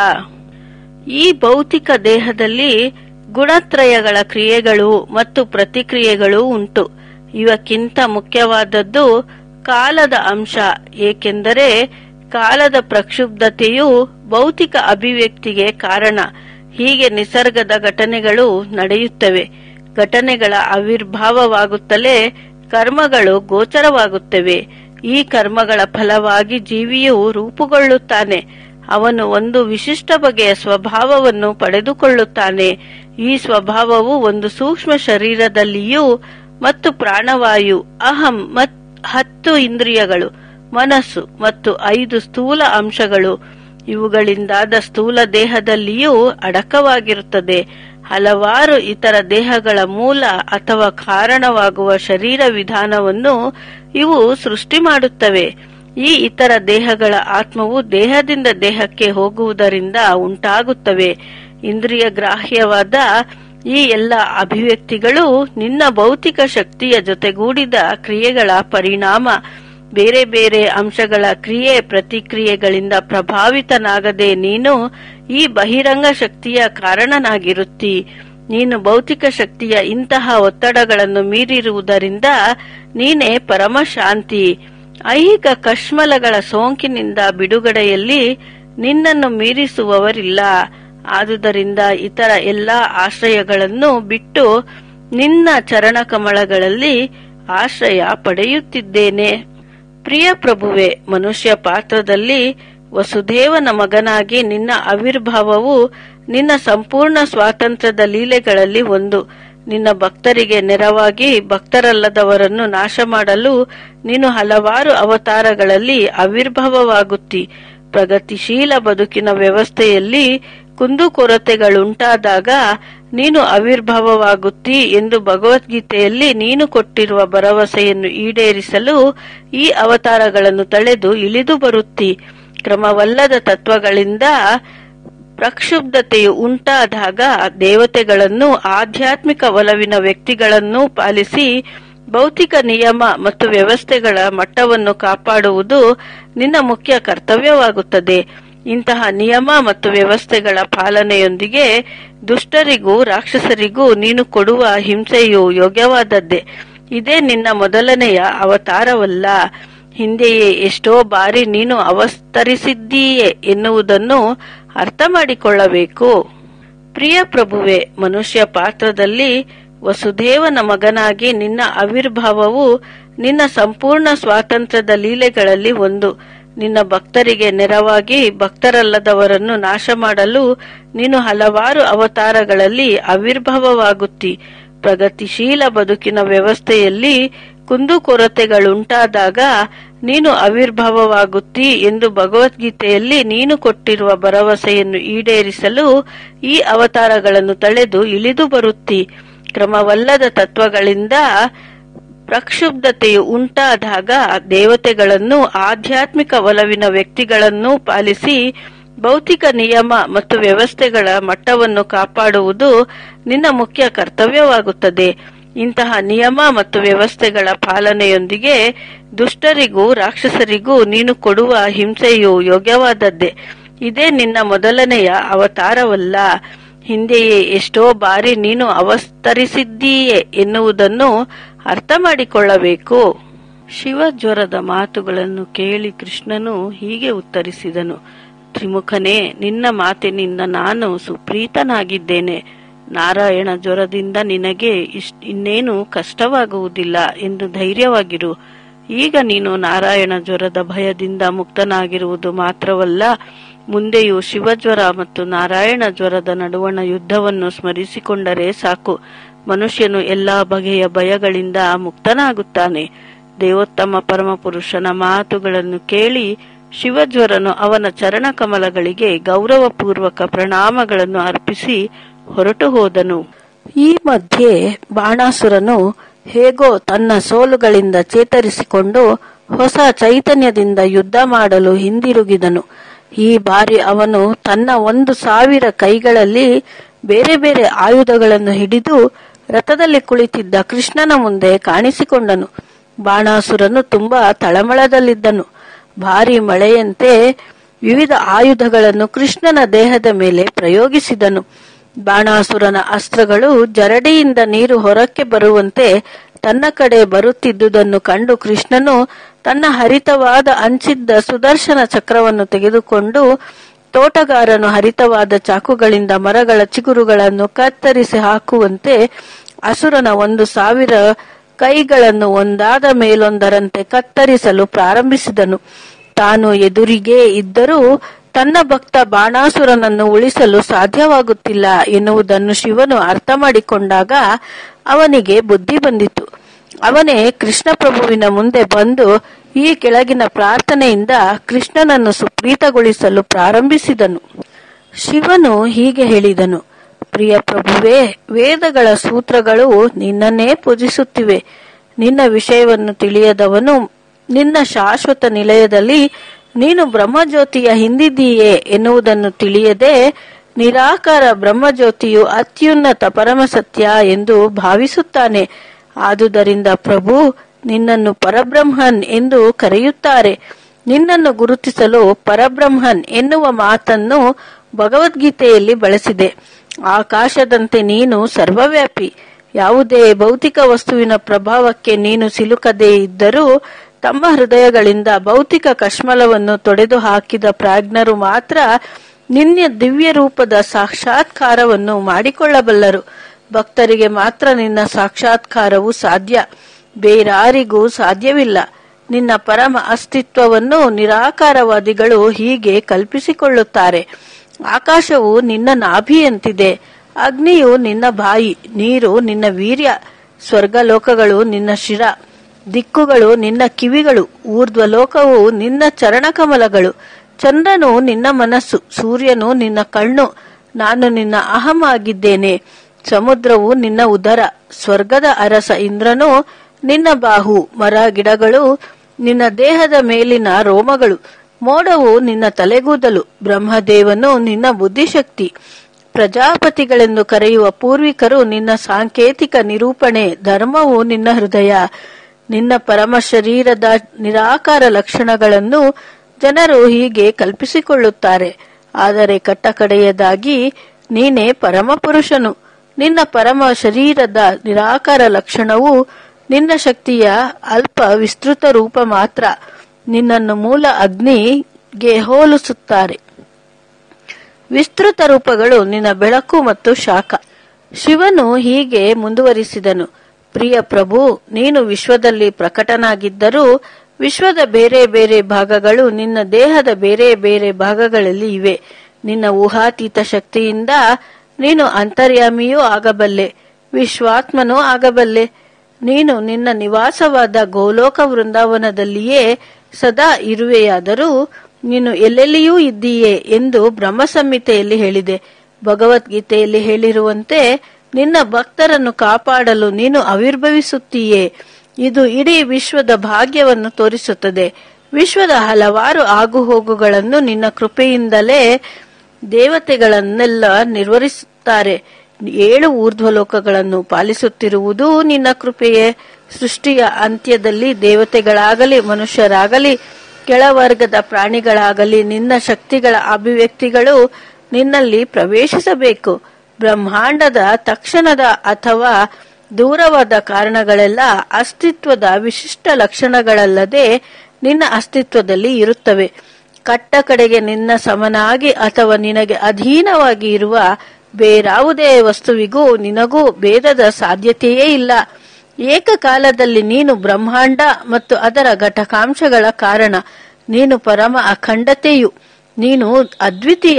ಈ ಭೌತಿಕ ದೇಹದಲ್ಲಿ ಗುಣತ್ರಯಗಳ ಕ್ರಿಯೆಗಳು ಮತ್ತು ಪ್ರತಿಕ್ರಿಯೆಗಳು ಉಂಟು ಇವಕ್ಕಿಂತ ಮುಖ್ಯವಾದದ್ದು ಕಾಲದ ಅಂಶ ಏಕೆಂದರೆ ಕಾಲದ ಪ್ರಕ್ಷುಬ್ಧತೆಯು ಭೌತಿಕ ಅಭಿವ್ಯಕ್ತಿಗೆ ಕಾರಣ ಹೀಗೆ ನಿಸರ್ಗದ ಘಟನೆಗಳು ನಡೆಯುತ್ತವೆ ಘಟನೆಗಳ ಆವಿರ್ಭಾವವಾಗುತ್ತಲೇ ಕರ್ಮಗಳು ಗೋಚರವಾಗುತ್ತವೆ ಈ ಕರ್ಮಗಳ ಫಲವಾಗಿ ಜೀವಿಯು ರೂಪುಗೊಳ್ಳುತ್ತಾನೆ ಅವನು ಒಂದು ವಿಶಿಷ್ಟ ಬಗೆಯ ಸ್ವಭಾವವನ್ನು ಪಡೆದುಕೊಳ್ಳುತ್ತಾನೆ ಈ ಸ್ವಭಾವವು ಒಂದು ಸೂಕ್ಷ್ಮ ಶರೀರದಲ್ಲಿಯೂ ಮತ್ತು ಪ್ರಾಣವಾಯು ಅಹಂ ಮತ್ ಹತ್ತು ಇಂದ್ರಿಯಗಳು ಮನಸ್ಸು ಮತ್ತು ಐದು ಸ್ಥೂಲ ಅಂಶಗಳು ಇವುಗಳಿಂದಾದ ಸ್ಥೂಲ ದೇಹದಲ್ಲಿಯೂ ಅಡಕವಾಗಿರುತ್ತದೆ ಹಲವಾರು ಇತರ ದೇಹಗಳ ಮೂಲ ಅಥವಾ ಕಾರಣವಾಗುವ ಶರೀರ ವಿಧಾನವನ್ನು ಇವು ಸೃಷ್ಟಿ ಮಾಡುತ್ತವೆ ಈ ಇತರ ದೇಹಗಳ ಆತ್ಮವು ದೇಹದಿಂದ ದೇಹಕ್ಕೆ ಹೋಗುವುದರಿಂದ ಉಂಟಾಗುತ್ತವೆ ಇಂದ್ರಿಯ ಗ್ರಾಹ್ಯವಾದ ಈ ಎಲ್ಲ ಅಭಿವ್ಯಕ್ತಿಗಳು ನಿನ್ನ ಭೌತಿಕ ಶಕ್ತಿಯ ಜೊತೆಗೂಡಿದ ಕ್ರಿಯೆಗಳ ಪರಿಣಾಮ ಬೇರೆ ಬೇರೆ ಅಂಶಗಳ ಕ್ರಿಯೆ ಪ್ರತಿಕ್ರಿಯೆಗಳಿಂದ ಪ್ರಭಾವಿತನಾಗದೆ ನೀನು ಈ ಬಹಿರಂಗ ಶಕ್ತಿಯ ಕಾರಣನಾಗಿರುತ್ತಿ ನೀನು ಭೌತಿಕ ಶಕ್ತಿಯ ಇಂತಹ ಒತ್ತಡಗಳನ್ನು ಮೀರಿರುವುದರಿಂದ ನೀನೇ ಪರಮಶಾಂತಿ ಐಹಿಕ ಕಶ್ಮಲಗಳ ಸೋಂಕಿನಿಂದ ಬಿಡುಗಡೆಯಲ್ಲಿ ನಿನ್ನನ್ನು ಮೀರಿಸುವವರಿಲ್ಲ ಆದುದರಿಂದ ಇತರ ಎಲ್ಲಾ ಆಶ್ರಯಗಳನ್ನು ಬಿಟ್ಟು ನಿನ್ನ ಚರಣಕಮಲಗಳಲ್ಲಿ ಆಶ್ರಯ ಪಡೆಯುತ್ತಿದ್ದೇನೆ ಪ್ರಿಯ ಪ್ರಭುವೆ ಮನುಷ್ಯ ಪಾತ್ರದಲ್ಲಿ ವಸುದೇವನ ಮಗನಾಗಿ ನಿನ್ನ ಆವಿರ್ಭಾವವು ನಿನ್ನ ಸಂಪೂರ್ಣ ಸ್ವಾತಂತ್ರ್ಯದ ಲೀಲೆಗಳಲ್ಲಿ ಒಂದು ನಿನ್ನ ಭಕ್ತರಿಗೆ ನೆರವಾಗಿ ಭಕ್ತರಲ್ಲದವರನ್ನು ನಾಶ ಮಾಡಲು ನೀನು ಹಲವಾರು ಅವತಾರಗಳಲ್ಲಿ ಆವಿರ್ಭಾವವಾಗುತ್ತಿ ಪ್ರಗತಿಶೀಲ ಬದುಕಿನ ವ್ಯವಸ್ಥೆಯಲ್ಲಿ ಕುಂದುಕೊರತೆಗಳುಂಟಾದಾಗ ನೀನು ಆವಿರ್ಭಾವವಾಗುತ್ತಿ ಎಂದು ಭಗವದ್ಗೀತೆಯಲ್ಲಿ ನೀನು ಕೊಟ್ಟಿರುವ ಭರವಸೆಯನ್ನು ಈಡೇರಿಸಲು ಈ ಅವತಾರಗಳನ್ನು ತಳೆದು ಇಳಿದು ಬರುತ್ತಿ ಕ್ರಮವಲ್ಲದ ತತ್ವಗಳಿಂದ ಪ್ರಕ್ಷುಬ್ಧತೆಯು ಉಂಟಾದಾಗ ದೇವತೆಗಳನ್ನು ಆಧ್ಯಾತ್ಮಿಕ ಒಲವಿನ ವ್ಯಕ್ತಿಗಳನ್ನು ಪಾಲಿಸಿ ಭೌತಿಕ ನಿಯಮ ಮತ್ತು ವ್ಯವಸ್ಥೆಗಳ ಮಟ್ಟವನ್ನು ಕಾಪಾಡುವುದು ನಿನ್ನ ಮುಖ್ಯ ಕರ್ತವ್ಯವಾಗುತ್ತದೆ ಇಂತಹ ನಿಯಮ ಮತ್ತು ವ್ಯವಸ್ಥೆಗಳ ಪಾಲನೆಯೊಂದಿಗೆ ದುಷ್ಟರಿಗೂ ರಾಕ್ಷಸರಿಗೂ ನೀನು ಕೊಡುವ ಹಿಂಸೆಯು ಯೋಗ್ಯವಾದದ್ದೇ ಇದೇ ನಿನ್ನ ಮೊದಲನೆಯ ಅವತಾರವಲ್ಲ ಹಿಂದೆಯೇ ಎಷ್ಟೋ ಬಾರಿ ನೀನು ಅವತರಿಸಿದ್ದೀಯೆ ಎನ್ನುವುದನ್ನು ಅರ್ಥ ಮಾಡಿಕೊಳ್ಳಬೇಕು ಪ್ರಿಯ ಪ್ರಭುವೆ ಮನುಷ್ಯ ಪಾತ್ರದಲ್ಲಿ ವಸುದೇವನ ಮಗನಾಗಿ ನಿನ್ನ ಆವಿರ್ಭಾವವು ನಿನ್ನ ಸಂಪೂರ್ಣ ಸ್ವಾತಂತ್ರ್ಯದ ಲೀಲೆಗಳಲ್ಲಿ ಒಂದು ನಿನ್ನ ಭಕ್ತರಿಗೆ ನೆರವಾಗಿ ಭಕ್ತರಲ್ಲದವರನ್ನು ನಾಶ ಮಾಡಲು ನೀನು ಹಲವಾರು ಅವತಾರಗಳಲ್ಲಿ ಆವಿರ್ಭಾವವಾಗುತ್ತಿ ಪ್ರಗತಿಶೀಲ ಬದುಕಿನ ವ್ಯವಸ್ಥೆಯಲ್ಲಿ ಕುಂದುಕೊರತೆಗಳುಂಟಾದಾಗ ನೀನು ಆವಿರ್ಭಾವವಾಗುತ್ತಿ ಎಂದು ಭಗವದ್ಗೀತೆಯಲ್ಲಿ ನೀನು ಕೊಟ್ಟಿರುವ ಭರವಸೆಯನ್ನು ಈಡೇರಿಸಲು ಈ ಅವತಾರಗಳನ್ನು ತಳೆದು ಇಳಿದು ಬರುತ್ತಿ ಕ್ರಮವಲ್ಲದ ತತ್ವಗಳಿಂದ ಪ್ರಕ್ಷುಬ್ಧತೆಯು ಉಂಟಾದಾಗ ದೇವತೆಗಳನ್ನು ಆಧ್ಯಾತ್ಮಿಕ ಒಲವಿನ ವ್ಯಕ್ತಿಗಳನ್ನು ಪಾಲಿಸಿ ಭೌತಿಕ ನಿಯಮ ಮತ್ತು ವ್ಯವಸ್ಥೆಗಳ ಮಟ್ಟವನ್ನು ಕಾಪಾಡುವುದು ನಿನ್ನ ಮುಖ್ಯ ಕರ್ತವ್ಯವಾಗುತ್ತದೆ ಇಂತಹ ನಿಯಮ ಮತ್ತು ವ್ಯವಸ್ಥೆಗಳ ಪಾಲನೆಯೊಂದಿಗೆ ದುಷ್ಟರಿಗೂ ರಾಕ್ಷಸರಿಗೂ ನೀನು ಕೊಡುವ ಹಿಂಸೆಯು ಯೋಗ್ಯವಾದದ್ದೇ ಇದೇ ನಿನ್ನ ಮೊದಲನೆಯ ಅವತಾರವಲ್ಲ ಹಿಂದೆಯೇ ಎಷ್ಟೋ ಬಾರಿ ನೀನು ಅವತರಿಸಿದ್ದೀಯೆ ಎನ್ನುವುದನ್ನು ಅರ್ಥ ಮಾಡಿಕೊಳ್ಳಬೇಕು ಶಿವಜ್ವರದ ಮಾತುಗಳನ್ನು ಕೇಳಿ ಕೃಷ್ಣನು ಹೀಗೆ ಉತ್ತರಿಸಿದನು ತ್ರಿಮುಖನೇ ನಿನ್ನ ಮಾತಿನಿಂದ ನಾನು ಸುಪ್ರೀತನಾಗಿದ್ದೇನೆ ನಾರಾಯಣ ಜ್ವರದಿಂದ ನಿನಗೆ ಇಷ್ಟ್ ಇನ್ನೇನು ಕಷ್ಟವಾಗುವುದಿಲ್ಲ ಎಂದು ಧೈರ್ಯವಾಗಿರು ಈಗ ನೀನು ನಾರಾಯಣ ಜ್ವರದ ಭಯದಿಂದ ಮುಕ್ತನಾಗಿರುವುದು ಮಾತ್ರವಲ್ಲ ಮುಂದೆಯೂ ಶಿವಜ್ವರ ಮತ್ತು ನಾರಾಯಣ ಜ್ವರದ ನಡುವಣ ಯುದ್ಧವನ್ನು ಸ್ಮರಿಸಿಕೊಂಡರೆ ಸಾಕು ಮನುಷ್ಯನು ಎಲ್ಲಾ ಬಗೆಯ ಭಯಗಳಿಂದ ಮುಕ್ತನಾಗುತ್ತಾನೆ ದೇವೋತ್ತಮ ಪರಮಪುರುಷನ ಮಾತುಗಳನ್ನು ಕೇಳಿ ಶಿವಜ್ವರನು ಅವನ ಚರಣ ಕಮಲಗಳಿಗೆ ಗೌರವಪೂರ್ವಕ ಪ್ರಣಾಮಗಳನ್ನು ಅರ್ಪಿಸಿ ಹೊರಟು ಹೋದನು ಈ ಮಧ್ಯೆ ಬಾಣಾಸುರನು ಹೇಗೋ ತನ್ನ ಸೋಲುಗಳಿಂದ ಚೇತರಿಸಿಕೊಂಡು ಹೊಸ ಚೈತನ್ಯದಿಂದ ಯುದ್ಧ ಮಾಡಲು ಹಿಂದಿರುಗಿದನು ಈ ಬಾರಿ ಅವನು ತನ್ನ ಒಂದು ಸಾವಿರ ಕೈಗಳಲ್ಲಿ ಬೇರೆ ಬೇರೆ ಆಯುಧಗಳನ್ನು ಹಿಡಿದು ರಥದಲ್ಲಿ ಕುಳಿತಿದ್ದ ಕೃಷ್ಣನ ಮುಂದೆ ಕಾಣಿಸಿಕೊಂಡನು ಬಾಣಾಸುರನು ತುಂಬಾ ತಳಮಳದಲ್ಲಿದ್ದನು ಭಾರಿ ಮಳೆಯಂತೆ ವಿವಿಧ ಆಯುಧಗಳನ್ನು ಕೃಷ್ಣನ ದೇಹದ ಮೇಲೆ ಪ್ರಯೋಗಿಸಿದನು ಬಾಣಾಸುರನ ಅಸ್ತ್ರಗಳು ಜರಡಿಯಿಂದ ನೀರು ಹೊರಕ್ಕೆ ಬರುವಂತೆ ತನ್ನ ಕಡೆ ಬರುತ್ತಿದ್ದುದನ್ನು ಕಂಡು ಕೃಷ್ಣನು ತನ್ನ ಹರಿತವಾದ ಅಂಚಿದ್ದ ಸುದರ್ಶನ ಚಕ್ರವನ್ನು ತೆಗೆದುಕೊಂಡು ತೋಟಗಾರನು ಹರಿತವಾದ ಚಾಕುಗಳಿಂದ ಮರಗಳ ಚಿಗುರುಗಳನ್ನು ಕತ್ತರಿಸಿ ಹಾಕುವಂತೆ ಅಸುರನ ಒಂದು ಸಾವಿರ ಕೈಗಳನ್ನು ಒಂದಾದ ಮೇಲೊಂದರಂತೆ ಕತ್ತರಿಸಲು ಪ್ರಾರಂಭಿಸಿದನು ತಾನು ಎದುರಿಗೆ ಇದ್ದರೂ ತನ್ನ ಭಕ್ತ ಬಾಣಾಸುರನನ್ನು ಉಳಿಸಲು ಸಾಧ್ಯವಾಗುತ್ತಿಲ್ಲ ಎನ್ನುವುದನ್ನು ಶಿವನು ಅರ್ಥ ಮಾಡಿಕೊಂಡಾಗ ಅವನಿಗೆ ಬುದ್ಧಿ ಬಂದಿತು ಅವನೇ ಕೃಷ್ಣ ಪ್ರಭುವಿನ ಮುಂದೆ ಬಂದು ಈ ಕೆಳಗಿನ ಪ್ರಾರ್ಥನೆಯಿಂದ ಕೃಷ್ಣನನ್ನು ಸುಪ್ರೀತಗೊಳಿಸಲು ಪ್ರಾರಂಭಿಸಿದನು ಶಿವನು ಹೀಗೆ ಹೇಳಿದನು ಪ್ರಿಯ ಪ್ರಭುವೇ ವೇದಗಳ ಸೂತ್ರಗಳು ನಿನ್ನನ್ನೇ ಪೂಜಿಸುತ್ತಿವೆ ನಿನ್ನ ವಿಷಯವನ್ನು ತಿಳಿಯದವನು ನಿನ್ನ ಶಾಶ್ವತ ನಿಲಯದಲ್ಲಿ ನೀನು ಬ್ರಹ್ಮಜ್ಯೋತಿಯ ಹಿಂದಿದ್ದೀಯೇ ಎನ್ನುವುದನ್ನು ತಿಳಿಯದೆ ನಿರಾಕಾರ ಬ್ರಹ್ಮಜ್ಯೋತಿಯು ಅತ್ಯುನ್ನತ ಪರಮಸತ್ಯ ಎಂದು ಭಾವಿಸುತ್ತಾನೆ ಆದುದರಿಂದ ಪ್ರಭು ನಿನ್ನನ್ನು ಪರಬ್ರಹ್ಮನ್ ಎಂದು ಕರೆಯುತ್ತಾರೆ ನಿನ್ನನ್ನು ಗುರುತಿಸಲು ಪರಬ್ರಹ್ಮನ್ ಎನ್ನುವ ಮಾತನ್ನು ಭಗವದ್ಗೀತೆಯಲ್ಲಿ ಬಳಸಿದೆ ಆಕಾಶದಂತೆ ನೀನು ಸರ್ವವ್ಯಾಪಿ ಯಾವುದೇ ಭೌತಿಕ ವಸ್ತುವಿನ ಪ್ರಭಾವಕ್ಕೆ ನೀನು ಸಿಲುಕದೇ ಇದ್ದರೂ ತಮ್ಮ ಹೃದಯಗಳಿಂದ ಭೌತಿಕ ಕಶ್ಮಲವನ್ನು ತೊಡೆದು ಹಾಕಿದ ಪ್ರಾಜ್ಞರು ಮಾತ್ರ ನಿನ್ನ ದಿವ್ಯ ರೂಪದ ಸಾಕ್ಷಾತ್ಕಾರವನ್ನು ಮಾಡಿಕೊಳ್ಳಬಲ್ಲರು ಭಕ್ತರಿಗೆ ಮಾತ್ರ ನಿನ್ನ ಸಾಕ್ಷಾತ್ಕಾರವು ಸಾಧ್ಯ ಬೇರಾರಿಗೂ ಸಾಧ್ಯವಿಲ್ಲ ನಿನ್ನ ಪರಮ ಅಸ್ತಿತ್ವವನ್ನು ನಿರಾಕಾರವಾದಿಗಳು ಹೀಗೆ ಕಲ್ಪಿಸಿಕೊಳ್ಳುತ್ತಾರೆ ಆಕಾಶವು ನಿನ್ನ ನಾಭಿಯಂತಿದೆ ಅಗ್ನಿಯು ನಿನ್ನ ಬಾಯಿ ನೀರು ನಿನ್ನ ವೀರ್ಯ ಸ್ವರ್ಗಲೋಕಗಳು ನಿನ್ನ ಶಿರ ದಿಕ್ಕುಗಳು ನಿನ್ನ ಕಿವಿಗಳು ಊರ್ಧ್ವಲೋಕವು ನಿನ್ನ ಚರಣಕಮಲಗಳು ಚಂದ್ರನು ನಿನ್ನ ಮನಸ್ಸು ಸೂರ್ಯನು ನಿನ್ನ ಕಣ್ಣು ನಾನು ನಿನ್ನ ಅಹಂ ಆಗಿದ್ದೇನೆ ಸಮುದ್ರವು ನಿನ್ನ ಉದರ ಸ್ವರ್ಗದ ಅರಸ ಇಂದ್ರನು ನಿನ್ನ ಬಾಹು ಮರ ಗಿಡಗಳು ನಿನ್ನ ದೇಹದ ಮೇಲಿನ ರೋಮಗಳು ಮೋಡವು ನಿನ್ನ ತಲೆಗೂದಲು ಬ್ರಹ್ಮದೇವನು ನಿನ್ನ ಬುದ್ಧಿಶಕ್ತಿ ಪ್ರಜಾಪತಿಗಳೆಂದು ಕರೆಯುವ ಪೂರ್ವಿಕರು ನಿನ್ನ ಸಾಂಕೇತಿಕ ನಿರೂಪಣೆ ಧರ್ಮವು ನಿನ್ನ ಹೃದಯ ನಿನ್ನ ಪರಮ ಶರೀರದ ನಿರಾಕಾರ ಲಕ್ಷಣಗಳನ್ನು ಜನರು ಹೀಗೆ ಕಲ್ಪಿಸಿಕೊಳ್ಳುತ್ತಾರೆ ಆದರೆ ಕಟ್ಟಕಡೆಯದಾಗಿ ನೀನೇ ಪರಮಪುರುಷನು ನಿನ್ನ ಪರಮ ಶರೀರದ ನಿರಾಕಾರ ಲಕ್ಷಣವು ನಿನ್ನ ಶಕ್ತಿಯ ಅಲ್ಪ ವಿಸ್ತೃತ ರೂಪ ಮಾತ್ರ ನಿನ್ನನ್ನು ಮೂಲ ಅಗ್ನಿಗೆ ಹೋಲಿಸುತ್ತಾರೆ ವಿಸ್ತೃತ ರೂಪಗಳು ನಿನ್ನ ಬೆಳಕು ಮತ್ತು ಶಾಖ ಶಿವನು ಹೀಗೆ ಮುಂದುವರಿಸಿದನು ಪ್ರಿಯ ಪ್ರಭು ನೀನು ವಿಶ್ವದಲ್ಲಿ ಪ್ರಕಟನಾಗಿದ್ದರೂ ವಿಶ್ವದ ಬೇರೆ ಬೇರೆ ಭಾಗಗಳು ನಿನ್ನ ದೇಹದ ಬೇರೆ ಬೇರೆ ಭಾಗಗಳಲ್ಲಿ ಇವೆ ನಿನ್ನ ಊಹಾತೀತ ಶಕ್ತಿಯಿಂದ ನೀನು ಅಂತರ್ಯಾಮಿಯೂ ಆಗಬಲ್ಲೆ ವಿಶ್ವಾತ್ಮನೂ ಆಗಬಲ್ಲೆ ನೀನು ನಿನ್ನ ನಿವಾಸವಾದ ಗೋಲೋಕ ವೃಂದಾವನದಲ್ಲಿಯೇ ಸದಾ ಇರುವೆಯಾದರೂ ನೀನು ಎಲ್ಲೆಲ್ಲಿಯೂ ಇದ್ದೀಯೇ ಎಂದು ಬ್ರಹ್ಮಸಂಹಿತೆಯಲ್ಲಿ ಹೇಳಿದೆ ಭಗವದ್ಗೀತೆಯಲ್ಲಿ ಹೇಳಿರುವಂತೆ ನಿನ್ನ ಭಕ್ತರನ್ನು ಕಾಪಾಡಲು ನೀನು ಆವಿರ್ಭವಿಸುತ್ತೀಯೇ ಇದು ಇಡೀ ವಿಶ್ವದ ಭಾಗ್ಯವನ್ನು ತೋರಿಸುತ್ತದೆ ವಿಶ್ವದ ಹಲವಾರು ಆಗುಹೋಗುಗಳನ್ನು ನಿನ್ನ ಕೃಪೆಯಿಂದಲೇ ದೇವತೆಗಳನ್ನೆಲ್ಲ ನಿರ್ವಹಿಸುತ್ತಾರೆ ಏಳು ಊರ್ಧ್ವಲೋಕಗಳನ್ನು ಪಾಲಿಸುತ್ತಿರುವುದೂ ನಿನ್ನ ಕೃಪೆಯೇ ಸೃಷ್ಟಿಯ ಅಂತ್ಯದಲ್ಲಿ ದೇವತೆಗಳಾಗಲಿ ಮನುಷ್ಯರಾಗಲಿ ಕೆಳವರ್ಗದ ಪ್ರಾಣಿಗಳಾಗಲಿ ನಿನ್ನ ಶಕ್ತಿಗಳ ಅಭಿವ್ಯಕ್ತಿಗಳು ನಿನ್ನಲ್ಲಿ ಪ್ರವೇಶಿಸಬೇಕು ಬ್ರಹ್ಮಾಂಡದ ತಕ್ಷಣದ ಅಥವಾ ದೂರವಾದ ಕಾರಣಗಳೆಲ್ಲ ಅಸ್ತಿತ್ವದ ವಿಶಿಷ್ಟ ಲಕ್ಷಣಗಳಲ್ಲದೆ ನಿನ್ನ ಅಸ್ತಿತ್ವದಲ್ಲಿ ಇರುತ್ತವೆ ಕಟ್ಟ ಕಡೆಗೆ ನಿನ್ನ ಸಮನಾಗಿ ಅಥವಾ ನಿನಗೆ ಅಧೀನವಾಗಿ ಇರುವ ಬೇರಾವುದೇ ವಸ್ತುವಿಗೂ ನಿನಗೂ ಭೇದದ ಸಾಧ್ಯತೆಯೇ ಇಲ್ಲ ಏಕಕಾಲದಲ್ಲಿ ನೀನು ಬ್ರಹ್ಮಾಂಡ ಮತ್ತು ಅದರ ಘಟಕಾಂಶಗಳ ಕಾರಣ ನೀನು ಪರಮ ಅಖಂಡತೆಯು ನೀನು ಅದ್ವಿತೀಯ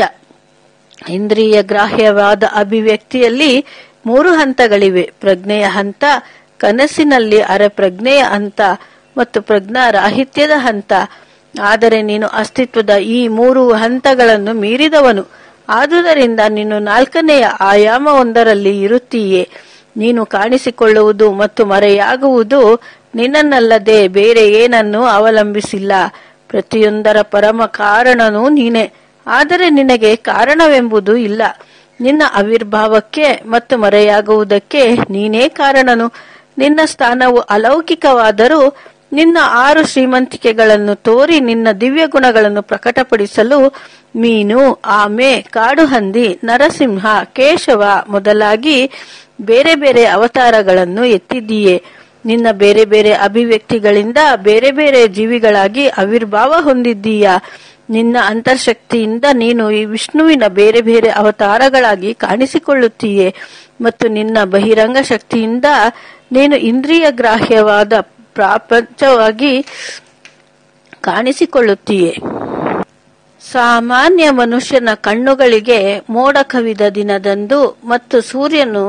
ಇಂದ್ರಿಯ ಗ್ರಾಹ್ಯವಾದ ಅಭಿವ್ಯಕ್ತಿಯಲ್ಲಿ ಮೂರು ಹಂತಗಳಿವೆ ಪ್ರಜ್ಞೆಯ ಹಂತ ಕನಸಿನಲ್ಲಿ ಅರೆ ಪ್ರಜ್ಞೆಯ ಹಂತ ಮತ್ತು ಪ್ರಜ್ಞಾರಾಹಿತ್ಯದ ಹಂತ ಆದರೆ ನೀನು ಅಸ್ತಿತ್ವದ ಈ ಮೂರು ಹಂತಗಳನ್ನು ಮೀರಿದವನು ಆದುದರಿಂದ ನೀನು ನಾಲ್ಕನೆಯ ಆಯಾಮವೊಂದರಲ್ಲಿ ಇರುತ್ತೀಯೇ ನೀನು ಕಾಣಿಸಿಕೊಳ್ಳುವುದು ಮತ್ತು ಮರೆಯಾಗುವುದು ನಿನ್ನನ್ನಲ್ಲದೆ ಬೇರೆ ಏನನ್ನೂ ಅವಲಂಬಿಸಿಲ್ಲ ಪ್ರತಿಯೊಂದರ ಪರಮ ಕಾರಣನೂ ನೀನೆ ಆದರೆ ನಿನಗೆ ಕಾರಣವೆಂಬುದು ಇಲ್ಲ ನಿನ್ನ ಆವಿರ್ಭಾವಕ್ಕೆ ಮತ್ತು ಮರೆಯಾಗುವುದಕ್ಕೆ ನೀನೇ ಕಾರಣನು ನಿನ್ನ ಸ್ಥಾನವು ಅಲೌಕಿಕವಾದರೂ ನಿನ್ನ ಆರು ಶ್ರೀಮಂತಿಕೆಗಳನ್ನು ತೋರಿ ನಿನ್ನ ದಿವ್ಯ ಗುಣಗಳನ್ನು ಪ್ರಕಟಪಡಿಸಲು ಮೀನು ಆಮೆ ಕಾಡುಹಂದಿ ನರಸಿಂಹ ಕೇಶವ ಮೊದಲಾಗಿ ಬೇರೆ ಬೇರೆ ಅವತಾರಗಳನ್ನು ಎತ್ತಿದ್ದೀಯೆ ನಿನ್ನ ಬೇರೆ ಬೇರೆ ಅಭಿವ್ಯಕ್ತಿಗಳಿಂದ ಬೇರೆ ಬೇರೆ ಜೀವಿಗಳಾಗಿ ಆವಿರ್ಭಾವ ಹೊಂದಿದ್ದೀಯ ನಿನ್ನ ಅಂತರ್ಶಕ್ತಿಯಿಂದ ನೀನು ಈ ವಿಷ್ಣುವಿನ ಬೇರೆ ಬೇರೆ ಅವತಾರಗಳಾಗಿ ಕಾಣಿಸಿಕೊಳ್ಳುತ್ತೀಯೆ ಮತ್ತು ನಿನ್ನ ಬಹಿರಂಗ ಶಕ್ತಿಯಿಂದ ನೀನು ಇಂದ್ರಿಯ ಗ್ರಾಹ್ಯವಾದ ಪ್ರಾಪಂಚವಾಗಿ ಕಾಣಿಸಿಕೊಳ್ಳುತ್ತೀಯೆ ಸಾಮಾನ್ಯ ಮನುಷ್ಯನ ಕಣ್ಣುಗಳಿಗೆ ಮೋಡ ಕವಿದ ದಿನದಂದು ಮತ್ತು ಸೂರ್ಯನು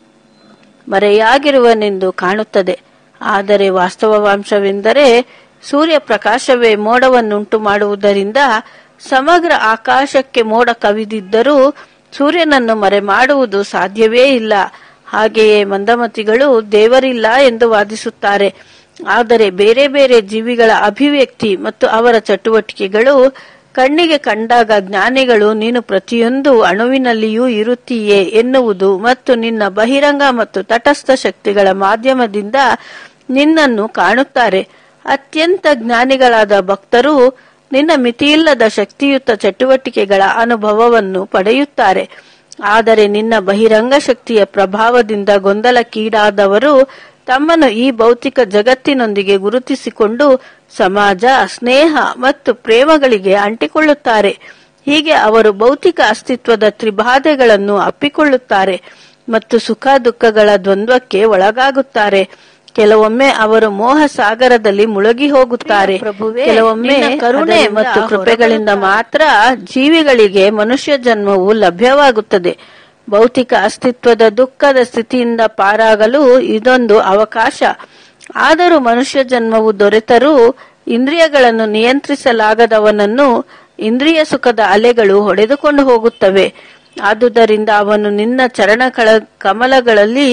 ಮರೆಯಾಗಿರುವನೆಂದು ಕಾಣುತ್ತದೆ ಆದರೆ ವಾಸ್ತವಾಂಶವೆಂದರೆ ಸೂರ್ಯ ಪ್ರಕಾಶವೇ ಮೋಡವನ್ನುಂಟು ಮಾಡುವುದರಿಂದ ಸಮಗ್ರ ಆಕಾಶಕ್ಕೆ ಮೋಡ ಕವಿದಿದ್ದರೂ ಸೂರ್ಯನನ್ನು ಮರೆ ಮಾಡುವುದು ಸಾಧ್ಯವೇ ಇಲ್ಲ ಹಾಗೆಯೇ ಮಂದಮತಿಗಳು ದೇವರಿಲ್ಲ ಎಂದು ವಾದಿಸುತ್ತಾರೆ ಆದರೆ ಬೇರೆ ಬೇರೆ ಜೀವಿಗಳ ಅಭಿವ್ಯಕ್ತಿ ಮತ್ತು ಅವರ ಚಟುವಟಿಕೆಗಳು ಕಣ್ಣಿಗೆ ಕಂಡಾಗ ಜ್ಞಾನಿಗಳು ನೀನು ಪ್ರತಿಯೊಂದು ಅಣುವಿನಲ್ಲಿಯೂ ಇರುತ್ತೀಯೇ ಎನ್ನುವುದು ಮತ್ತು ನಿನ್ನ ಬಹಿರಂಗ ಮತ್ತು ತಟಸ್ಥ ಶಕ್ತಿಗಳ ಮಾಧ್ಯಮದಿಂದ ನಿನ್ನನ್ನು ಕಾಣುತ್ತಾರೆ ಅತ್ಯಂತ ಜ್ಞಾನಿಗಳಾದ ಭಕ್ತರು ನಿನ್ನ ಮಿತಿಯಿಲ್ಲದ ಶಕ್ತಿಯುತ ಚಟುವಟಿಕೆಗಳ ಅನುಭವವನ್ನು ಪಡೆಯುತ್ತಾರೆ ಆದರೆ ನಿನ್ನ ಬಹಿರಂಗ ಶಕ್ತಿಯ ಪ್ರಭಾವದಿಂದ ಗೊಂದಲಕ್ಕೀಡಾದವರು ತಮ್ಮನ್ನು ಈ ಭೌತಿಕ ಜಗತ್ತಿನೊಂದಿಗೆ ಗುರುತಿಸಿಕೊಂಡು ಸಮಾಜ ಸ್ನೇಹ ಮತ್ತು ಪ್ರೇಮಗಳಿಗೆ ಅಂಟಿಕೊಳ್ಳುತ್ತಾರೆ ಹೀಗೆ ಅವರು ಭೌತಿಕ ಅಸ್ತಿತ್ವದ ತ್ರಿಬಾಧೆಗಳನ್ನು ಅಪ್ಪಿಕೊಳ್ಳುತ್ತಾರೆ ಮತ್ತು ಸುಖ ದುಃಖಗಳ ದ್ವಂದ್ವಕ್ಕೆ ಒಳಗಾಗುತ್ತಾರೆ ಕೆಲವೊಮ್ಮೆ ಅವರು ಮೋಹ ಸಾಗರದಲ್ಲಿ ಮುಳುಗಿ ಹೋಗುತ್ತಾರೆ ಪ್ರಭುವೇ, ಕೆಲವೊಮ್ಮೆ ನಿನ್ನ ಕರುಣೆ ಅದರಿಂದ ಮತ್ತು ಕೃಪೆಗಳಿಂದ ಹೊರಬರುತ್ತಾ- ಮಾತ್ರ ಜೀವಿಗಳಿಗೆ ಮನುಷ್ಯ ಜನ್ಮವು ಲಭ್ಯವಾಗುತ್ತದೆ ಭೌತಿಕ ಅಸ್ತಿತ್ವದ ದುಃಖದ ಸ್ಥಿತಿಯಿಂದ ಪಾರಾಗಲು ಇದೊಂದು ಅವಕಾಶ ಆದರೂ ಮನುಷ್ಯ ಜನ್ಮವು ದೊರೆತರೂ ಇಂದ್ರಿಯಗಳನ್ನು ನಿಯಂತ್ರಿಸಲಾಗದವನನ್ನು ಇಂದ್ರಿಯ ಸುಖದ ಅಲೆಗಳು ಹೊಡೆದುಕೊಂಡು ಹೋಗುತ್ತವೆ ಆದುದರಿಂದ ಅವನು ನಿನ್ನ ಚರಣ ಕಳ- ಕಮಲಗಳಲ್ಲಿ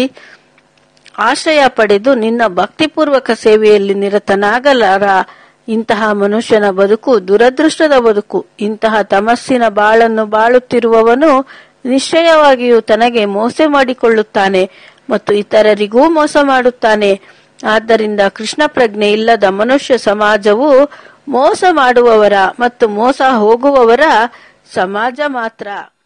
ಆಶ್ರಯ ಪಡೆದು ನಿನ್ನ ಭಕ್ತಿಪೂರ್ವಕ ಸೇವೆಯಲ್ಲಿ ನಿರತನಾಗಲಾರ ಇಂತಹ ಮನುಷ್ಯನ ಬದುಕು ದುರದೃಷ್ಟದ ಬದುಕು ಇಂತಹ ತಮಸ್ಸಿನ ಬಾಳನ್ನು ಬಾಳುತ್ತಿರುವವನು ನಿಶ್ಚಯವಾಗಿಯೂ ತನಗೆ ಮೋಸ ಮಾಡಿಕೊಳ್ಳುತ್ತಾನೆ ಮತ್ತು ಇತರರಿಗೂ ಮೋಸ ಮಾಡುತ್ತಾನೆ ಆದ್ದರಿಂದ ಕೃಷ್ಣ ಪ್ರಜ್ಞೆ ಇಲ್ಲದ ಮನುಷ್ಯ ಸಮಾಜವು ಮೋಸ ಮಾಡುವವರ ಮತ್ತು ಮೋಸ ಹೋಗುವವರ ಸಮಾಜ ಮಾತ್ರ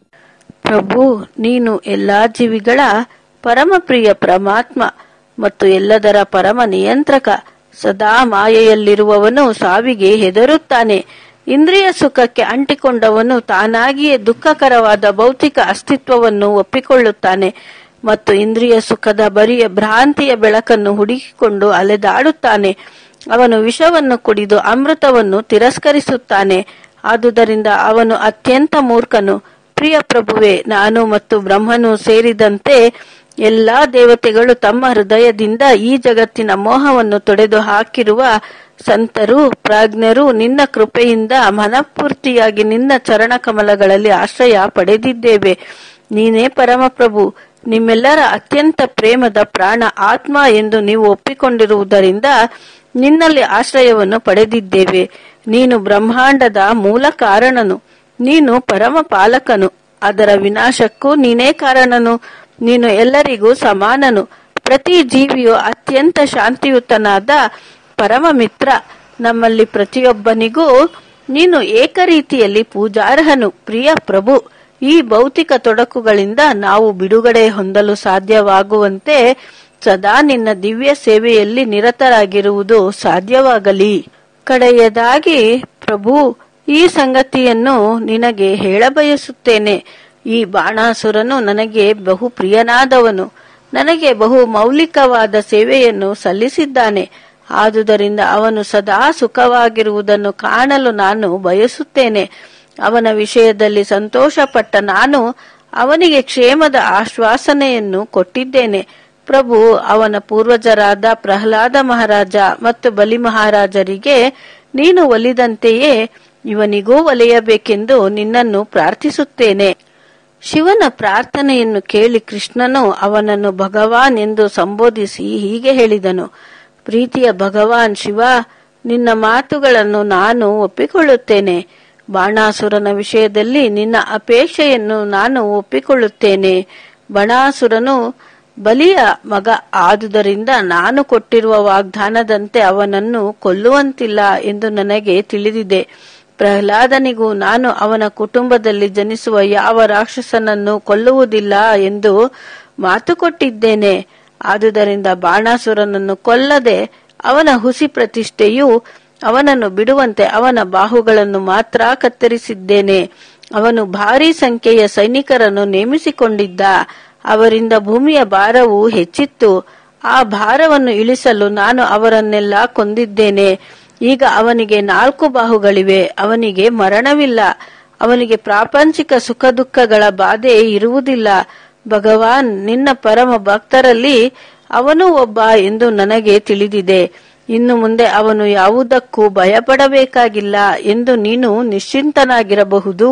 ಪ್ರಭು ನೀನು ಎಲ್ಲಾ ಜೀವಿಗಳ ಪರಮಪ್ರಿಯ ಪರಮಾತ್ಮ ಮತ್ತು ಎಲ್ಲದರ ಪರಮ ನಿಯಂತ್ರಕ ಸದಾ ಮಾಯೆಯಲ್ಲಿರುವವನು ಸಾವಿಗೆ ಹೆದರುತ್ತಾನೆ ಇಂದ್ರಿಯ ಸುಖಕ್ಕೆ ಅಂಟಿಕೊಂಡವನು ತಾನಾಗಿಯೇ ದುಃಖಕರವಾದ ಭೌತಿಕ ಅಸ್ತಿತ್ವವನ್ನು ಒಪ್ಪಿಕೊಳ್ಳುತ್ತಾನೆ ಮತ್ತು ಇಂದ್ರಿಯ ಸುಖದ ಬರಿಯ ಭ್ರಾಂತಿಯ ಬೆಳಕನ್ನು ಹುಡುಕಿಕೊಂಡು ಅಲೆದಾಡುತ್ತಾನೆ ಅವನು ವಿಷವನ್ನು ಕುಡಿದು ಅಮೃತವನ್ನು ತಿರಸ್ಕರಿಸುತ್ತಾನೆ ಆದುದರಿಂದ ಅವನು ಅತ್ಯಂತ ಮೂರ್ಖನು ಪ್ರಿಯ ಪ್ರಭುವೆ ನಾನು ಮತ್ತು ಬ್ರಹ್ಮನು ಸೇರಿದಂತೆ ಎಲ್ಲಾ ದೇವತೆಗಳು ತಮ್ಮ ಹೃದಯದಿಂದ ಈ ಜಗತ್ತಿನ ಮೋಹವನ್ನು ತೊಡೆದು ಹಾಕಿರುವ ಸಂತರು ಪ್ರಾಜ್ಞರು ನಿನ್ನ ಕೃಪೆಯಿಂದ ಮನಪೂರ್ತಿಯಾಗಿ ನಿನ್ನ ಚರಣ ಕಮಲಗಳಲ್ಲಿ ಆಶ್ರಯ ಪಡೆದಿದ್ದೇವೆ ನೀನೇ ಪರಮಪ್ರಭು ನಿಮ್ಮೆಲ್ಲರ ಅತ್ಯಂತ ಪ್ರೇಮದ ಪ್ರಾಣ ಆತ್ಮ ಎಂದು ನೀವು ಒಪ್ಪಿಕೊಂಡಿರುವುದರಿಂದ ನಿನ್ನಲ್ಲಿ ಆಶ್ರಯವನ್ನು ಪಡೆದಿದ್ದೇವೆ ನೀನು ಬ್ರಹ್ಮಾಂಡದ ಮೂಲ ಕಾರಣನು ನೀನು ಪರಮ ಪಾಲಕನು ಅದರ ವಿನಾಶಕ್ಕೂ ನೀನೇ ಕಾರಣನು ನೀನು ಎಲ್ಲರಿಗೂ ಸಮಾನನು ಪ್ರತಿ ಜೀವಿಯು ಅತ್ಯಂತ ಶಾಂತಿಯುತನಾದ ಪರಮ ಮಿತ್ರ ನಮ್ಮಲ್ಲಿ ಪ್ರತಿಯೊಬ್ಬನಿಗೂ ನೀನು ಏಕರೀತಿಯಲ್ಲಿ ಪೂಜಾರ್ಹನು ಪ್ರಿಯ ಪ್ರಭು ಈ ಭೌತಿಕ ತೊಡಕುಗಳಿಂದ ನಾವು ಬಿಡುಗಡೆ ಹೊಂದಲು ಸಾಧ್ಯವಾಗುವಂತೆ ಸದಾ ನಿನ್ನ ದಿವ್ಯ ಸೇವೆಯಲ್ಲಿ ನಿರತರಾಗಿರುವುದು ಸಾಧ್ಯವಾಗಲಿ ಕಡೆಯದಾಗಿ ಪ್ರಭು ಈ ಸಂಗತಿಯನ್ನು ನಿನಗೆ ಹೇಳಬಯಸುತ್ತೇನೆ ಈ ಬಾಣಾಸುರನು ನನಗೆ ಬಹು ಪ್ರಿಯನಾದವನು ನನಗೆ ಬಹು ಮೌಲಿಕವಾದ ಸೇವೆಯನ್ನು ಸಲ್ಲಿಸಿದ್ದಾನೆ ಆದುದರಿಂದ ಅವನು ಸದಾ ಸುಖವಾಗಿರುವುದನ್ನು ಕಾಣಲು ನಾನು ಬಯಸುತ್ತೇನೆ ಅವನ ವಿಷಯದಲ್ಲಿ ಸಂತೋಷಪಟ್ಟ ನಾನು ಅವನಿಗೆ ಕ್ಷೇಮದ ಆಶ್ವಾಸನೆಯನ್ನು ಕೊಟ್ಟಿದ್ದೇನೆ ಪ್ರಭು ಅವನ ಪೂರ್ವಜರಾದ ಪ್ರಹ್ಲಾದ ಮಹಾರಾಜ ಮತ್ತು ಬಲಿ ಮಹಾರಾಜರಿಗೆ ನೀನು ಒಲಿದಂತೆಯೇ ಇವನಿಗೂ ಒಲೆಯಬೇಕೆಂದು ನಿನ್ನನ್ನು ಪ್ರಾರ್ಥಿಸುತ್ತೇನೆ ಶಿವನ ಪ್ರಾರ್ಥನೆಯನ್ನು ಕೇಳಿ ಕೃಷ್ಣನು ಅವನನ್ನು ಭಗವಾನ್ ಎಂದು ಸಂಬೋಧಿಸಿ ಹೀಗೆ ಹೇಳಿದನು ಪ್ರೀತಿಯ ಭಗವಾನ್ ಶಿವ ನಿನ್ನ ಮಾತುಗಳನ್ನು ನಾನು ಒಪ್ಪಿಕೊಳ್ಳುತ್ತೇನೆ ಬಾಣಾಸುರನ ವಿಷಯದಲ್ಲಿ ನಿನ್ನ ಅಪೇಕ್ಷೆಯನ್ನು ನಾನು ಒಪ್ಪಿಕೊಳ್ಳುತ್ತೇನೆ ಬಣಾಸುರನು ಬಲಿಯ ಮಗ ಆದುದರಿಂದ ನಾನು ಕೊಟ್ಟಿರುವ ವಾಗ್ದಾನದಂತೆ ಅವನನ್ನು ಕೊಲ್ಲುವಂತಿಲ್ಲ ಎಂದು ನನಗೆ ತಿಳಿದಿದೆ ಪ್ರಹ್ಲಾದನಿಗೂ ನಾನು ಅವನ ಕುಟುಂಬದಲ್ಲಿ ಜನಿಸುವ ಯಾವ ರಾಕ್ಷಸನನ್ನು ಕೊಲ್ಲುವುದಿಲ್ಲ ಎಂದು ಮಾತು ಕೊಟ್ಟಿದ್ದೇನೆ ಆದುದರಿಂದ ಬಾಣಾಸುರನನ್ನು ಕೊಲ್ಲದೆ ಅವನ ಹುಸಿ ಪ್ರತಿಷ್ಠೆಯು ಅವನನ್ನು ಬಿಡುವಂತೆ ಅವನ ಬಾಹುಗಳನ್ನು ಮಾತ್ರ ಕತ್ತರಿಸಿದ್ದೇನೆ ಅವನು ಭಾರೀ ಸಂಖ್ಯೆಯ ಸೈನಿಕರನ್ನು ನೇಮಿಸಿಕೊಂಡಿದ್ದ ಅವರಿಂದ ಭೂಮಿಯ ಭಾರವು ಹೆಚ್ಚಿತ್ತು ಆ ಭಾರವನ್ನು ಇಳಿಸಲು ನಾನು ಅವರನ್ನೆಲ್ಲ ಕೊಂದಿದ್ದೇನೆ ಈಗ ಅವನಿಗೆ ನಾಲ್ಕು ಬಾಹುಗಳಿವೆ ಅವನಿಗೆ ಮರಣವಿಲ್ಲ ಅವನಿಗೆ ಪ್ರಾಪಂಚಿಕ ಸುಖ ದುಃಖಗಳ ಬಾಧೆ ಇರುವುದಿಲ್ಲ ಭಗವಾನ್ ನಿನ್ನ ಪರಮ ಭಕ್ತರಲ್ಲಿ ಅವನು ಒಬ್ಬ ಎಂದು ನನಗೆ ತಿಳಿದಿದೆ ಇನ್ನು ಮುಂದೆ ಅವನು ಯಾವುದಕ್ಕೂ ಭಯಪಡಬೇಕಾಗಿಲ್ಲ ಎಂದು ನೀನು ನಿಶ್ಚಿಂತನಾಗಿರಬಹುದು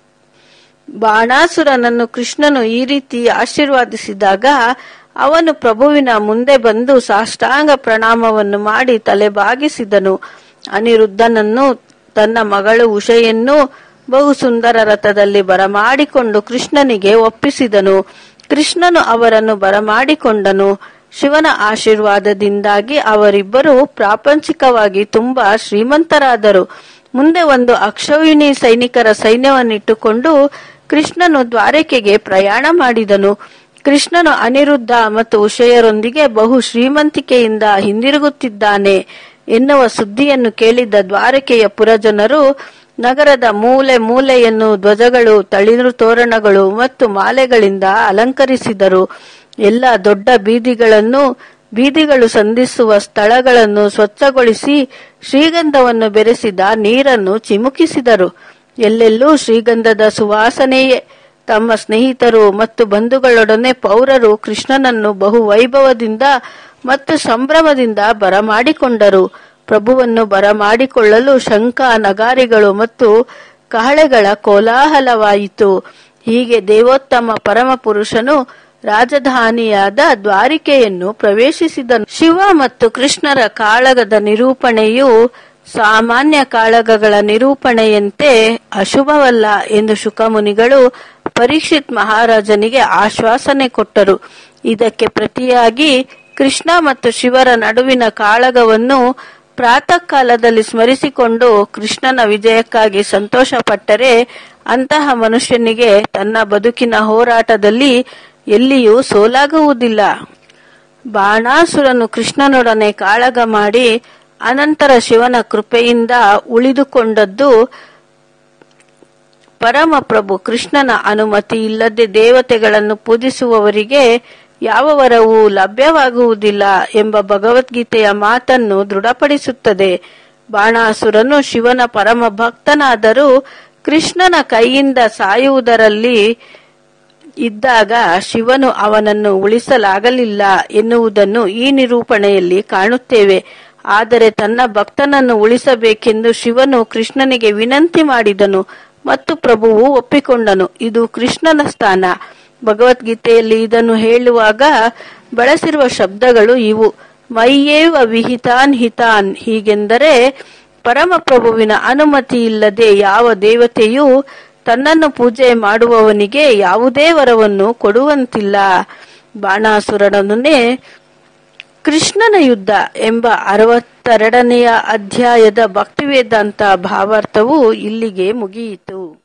ಬಾಣಾಸುರನನ್ನು ಕೃಷ್ಣನು ಈ ರೀತಿ ಆಶೀರ್ವಾದಿಸಿದಾಗ ಅವನು ಪ್ರಭುವಿನ ಮುಂದೆ ಬಂದು ಸಾಷ್ಟಾಂಗ ಪ್ರಣಾಮವನ್ನು ಮಾಡಿ ತಲೆಬಾಗಿಸಿದನು ಅನಿರುದ್ಧನನ್ನು ತನ್ನ ಮಗಳು ಉಷೆಯನ್ನು ಬಹು ಸುಂದರ ರಥದಲ್ಲಿ ಬರಮಾಡಿಕೊಂಡು ಕೃಷ್ಣನಿಗೆ ಒಪ್ಪಿಸಿದನು ಕೃಷ್ಣನು ಅವರನ್ನು ಬರಮಾಡಿಕೊಂಡನು ಶಿವನ ಆಶೀರ್ವಾದದಿಂದಾಗಿ ಅವರಿಬ್ಬರು ಪ್ರಾಪಂಚಿಕವಾಗಿ ತುಂಬಾ ಶ್ರೀಮಂತರಾದರು ಮುಂದೆ ಒಂದು ಅಕ್ಷೌಹಿಣಿ ಸೈನಿಕರ ಸೈನ್ಯವನ್ನಿಟ್ಟುಕೊಂಡು ಕೃಷ್ಣನು ದ್ವಾರಕೆಗೆ ಪ್ರಯಾಣ ಮಾಡಿದನು ಕೃಷ್ಣನು ಅನಿರುದ್ಧ ಮತ್ತು ಉಷಯರೊಂದಿಗೆ ಬಹು ಶ್ರೀಮಂತಿಕೆಯಿಂದ ಹಿಂದಿರುಗುತ್ತಿದ್ದಾನೆ ಎನ್ನುವ ಸುದ್ದಿಯನ್ನು ಕೇಳಿದ್ದ ದ್ವಾರಕೆಯ ಪುರಜನರು ನಗರದ ಮೂಲೆ ಮೂಲೆಯನ್ನು ಧ್ವಜಗಳು ತಳಿರು ತೋರಣಗಳು ಮತ್ತು ಮಾಲೆಗಳಿಂದ ಅಲಂಕರಿಸಿದರು ಎಲ್ಲ ದೊಡ್ಡ ಬೀದಿಗಳನ್ನು ಬೀದಿಗಳು ಸಂಧಿಸುವ ಸ್ಥಳಗಳನ್ನು ಸ್ವಚ್ಛಗೊಳಿಸಿ ಶ್ರೀಗಂಧವನ್ನು ಬೆರೆಸಿದ ನೀರನ್ನು ಚಿಮುಕಿಸಿದರು ಎಲ್ಲೆಲ್ಲೂ ಶ್ರೀಗಂಧದ ಸುವಾಸನೆಯೇ ತಮ್ಮ ಸ್ನೇಹಿತರು ಮತ್ತು ಬಂಧುಗಳೊಡನೆ ಪೌರರು ಕೃಷ್ಣನನ್ನು ಬಹು ವೈಭವದಿಂದ ಮತ್ತು ಸಂಭ್ರಮದಿಂದ ಬರಮಾಡಿಕೊಂಡರು ಪ್ರಭುವನ್ನು ಬರಮಾಡಿಕೊಳ್ಳಲು ಶಂಖ ನಗಾರಿಗಳು ಮತ್ತು ಕಹಳೆಗಳ ಕೋಲಾಹಲವಾಯಿತು ಹೀಗೆ ದೇವೋತ್ತಮ ಪರಮ ಪುರುಷನು ರಾಜಧಾನಿಯಾದ ದ್ವಾರಿಕೆಯನ್ನು ಪ್ರವೇಶಿಸಿದನು ಶಿವ ಮತ್ತು ಕೃಷ್ಣರ ಕಾಳಗದ ನಿರೂಪಣೆಯು ಸಾಮಾನ್ಯ ಕಾಳಗಗಳ ನಿರೂಪಣೆಯಂತೆ ಅಶುಭವಲ್ಲ ಎಂದು ಶುಕಮುನಿಗಳು ಪರೀಕ್ಷಿತ್ ಮಹಾರಾಜನಿಗೆ ಆಶ್ವಾಸನೆ ಕೊಟ್ಟರು ಇದಕ್ಕೆ ಪ್ರತಿಯಾಗಿ ಕೃಷ್ಣ ಮತ್ತು ಶಿವರ ನಡುವಿನ ಕಾಳಗವನ್ನು ಪ್ರಾತಃ ಕಾಲದಲ್ಲಿ ಸ್ಮರಿಸಿಕೊಂಡು ಕೃಷ್ಣನ ವಿಜಯಕ್ಕಾಗಿ ಸಂತೋಷಪಟ್ಟರೆ ಅಂತಹ ಮನುಷ್ಯನಿಗೆ ತನ್ನ ಬದುಕಿನ ಹೋರಾಟದಲ್ಲಿ ಎಲ್ಲಿಯೂ ಸೋಲಾಗುವುದಿಲ್ಲ ಬಾಣಾಸುರನು ಕೃಷ್ಣನೊಡನೆ ಕಾಳಗ ಮಾಡಿ ಅನಂತರ ಶಿವನ ಕೃಪೆಯಿಂದ ಉಳಿದುಕೊಂಡದ್ದು ಪರಮಪ್ರಭು ಕೃಷ್ಣನ ಅನುಮತಿ ಇಲ್ಲದೆ ದೇವತೆಗಳನ್ನು ಪೂಜಿಸುವವರಿಗೆ ಯಾವ ವರವೂ ಲಭ್ಯವಾಗುವುದಿಲ್ಲ ಎಂಬ ಭಗವದ್ಗೀತೆಯ ಮಾತನ್ನು ದೃಢಪಡಿಸುತ್ತದೆ ಬಾಣಾಸುರನು ಶಿವನ ಪರಮ ಭಕ್ತನಾದರೂ ಕೃಷ್ಣನ ಕೈಯಿಂದ ಸಾಯುವುದರಲ್ಲಿ ಇದ್ದಾಗ ಶಿವನು ಅವನನ್ನು ಉಳಿಸಲಾಗಲಿಲ್ಲ ಎನ್ನುವುದನ್ನು ಈ ನಿರೂಪಣೆಯಲ್ಲಿ ಕಾಣುತ್ತೇವೆ ಆದರೆ ತನ್ನ ಭಕ್ತನನ್ನು ಉಳಿಸಬೇಕೆಂದು ಶಿವನು ಕೃಷ್ಣನಿಗೆ ವಿನಂತಿ ಮಾಡಿದನು ಮತ್ತು ಪ್ರಭುವು ಒಪ್ಪಿಕೊಂಡನು ಇದು ಕೃಷ್ಣನ ಸ್ಥಾನ ಭಗವದ್ಗೀತೆಯಲ್ಲಿ ಇದನ್ನು ಹೇಳುವಾಗ ಬಳಸಿರುವ ಶಬ್ದಗಳು ಇವು ಮೈಯೇವ ವಿಹಿತಾನ್ ಹಿತಾನ್ ಹೀಗೆಂದರೆ ಪರಮಪ್ರಭುವಿನ ಅನುಮತಿ ಇಲ್ಲದೆ ಯಾವ ದೇವತೆಯೂ ತನ್ನನ್ನು ಪೂಜೆ ಮಾಡುವವನಿಗೆ ಯಾವುದೇ ವರವನ್ನು ಕೊಡುವಂತಿಲ್ಲ ಬಾಣಾಸುರನನ್ನೇ ಕೃಷ್ಣನ ಯುದ್ಧ ಎಂಬ ಅರವತ್ತೆರಡನೆಯ ಅಧ್ಯಾಯದ ಭಕ್ತಿವೇದಾಂತ ಭಾವಾರ್ಥವು ಇಲ್ಲಿಗೆ ಮುಗಿಯಿತು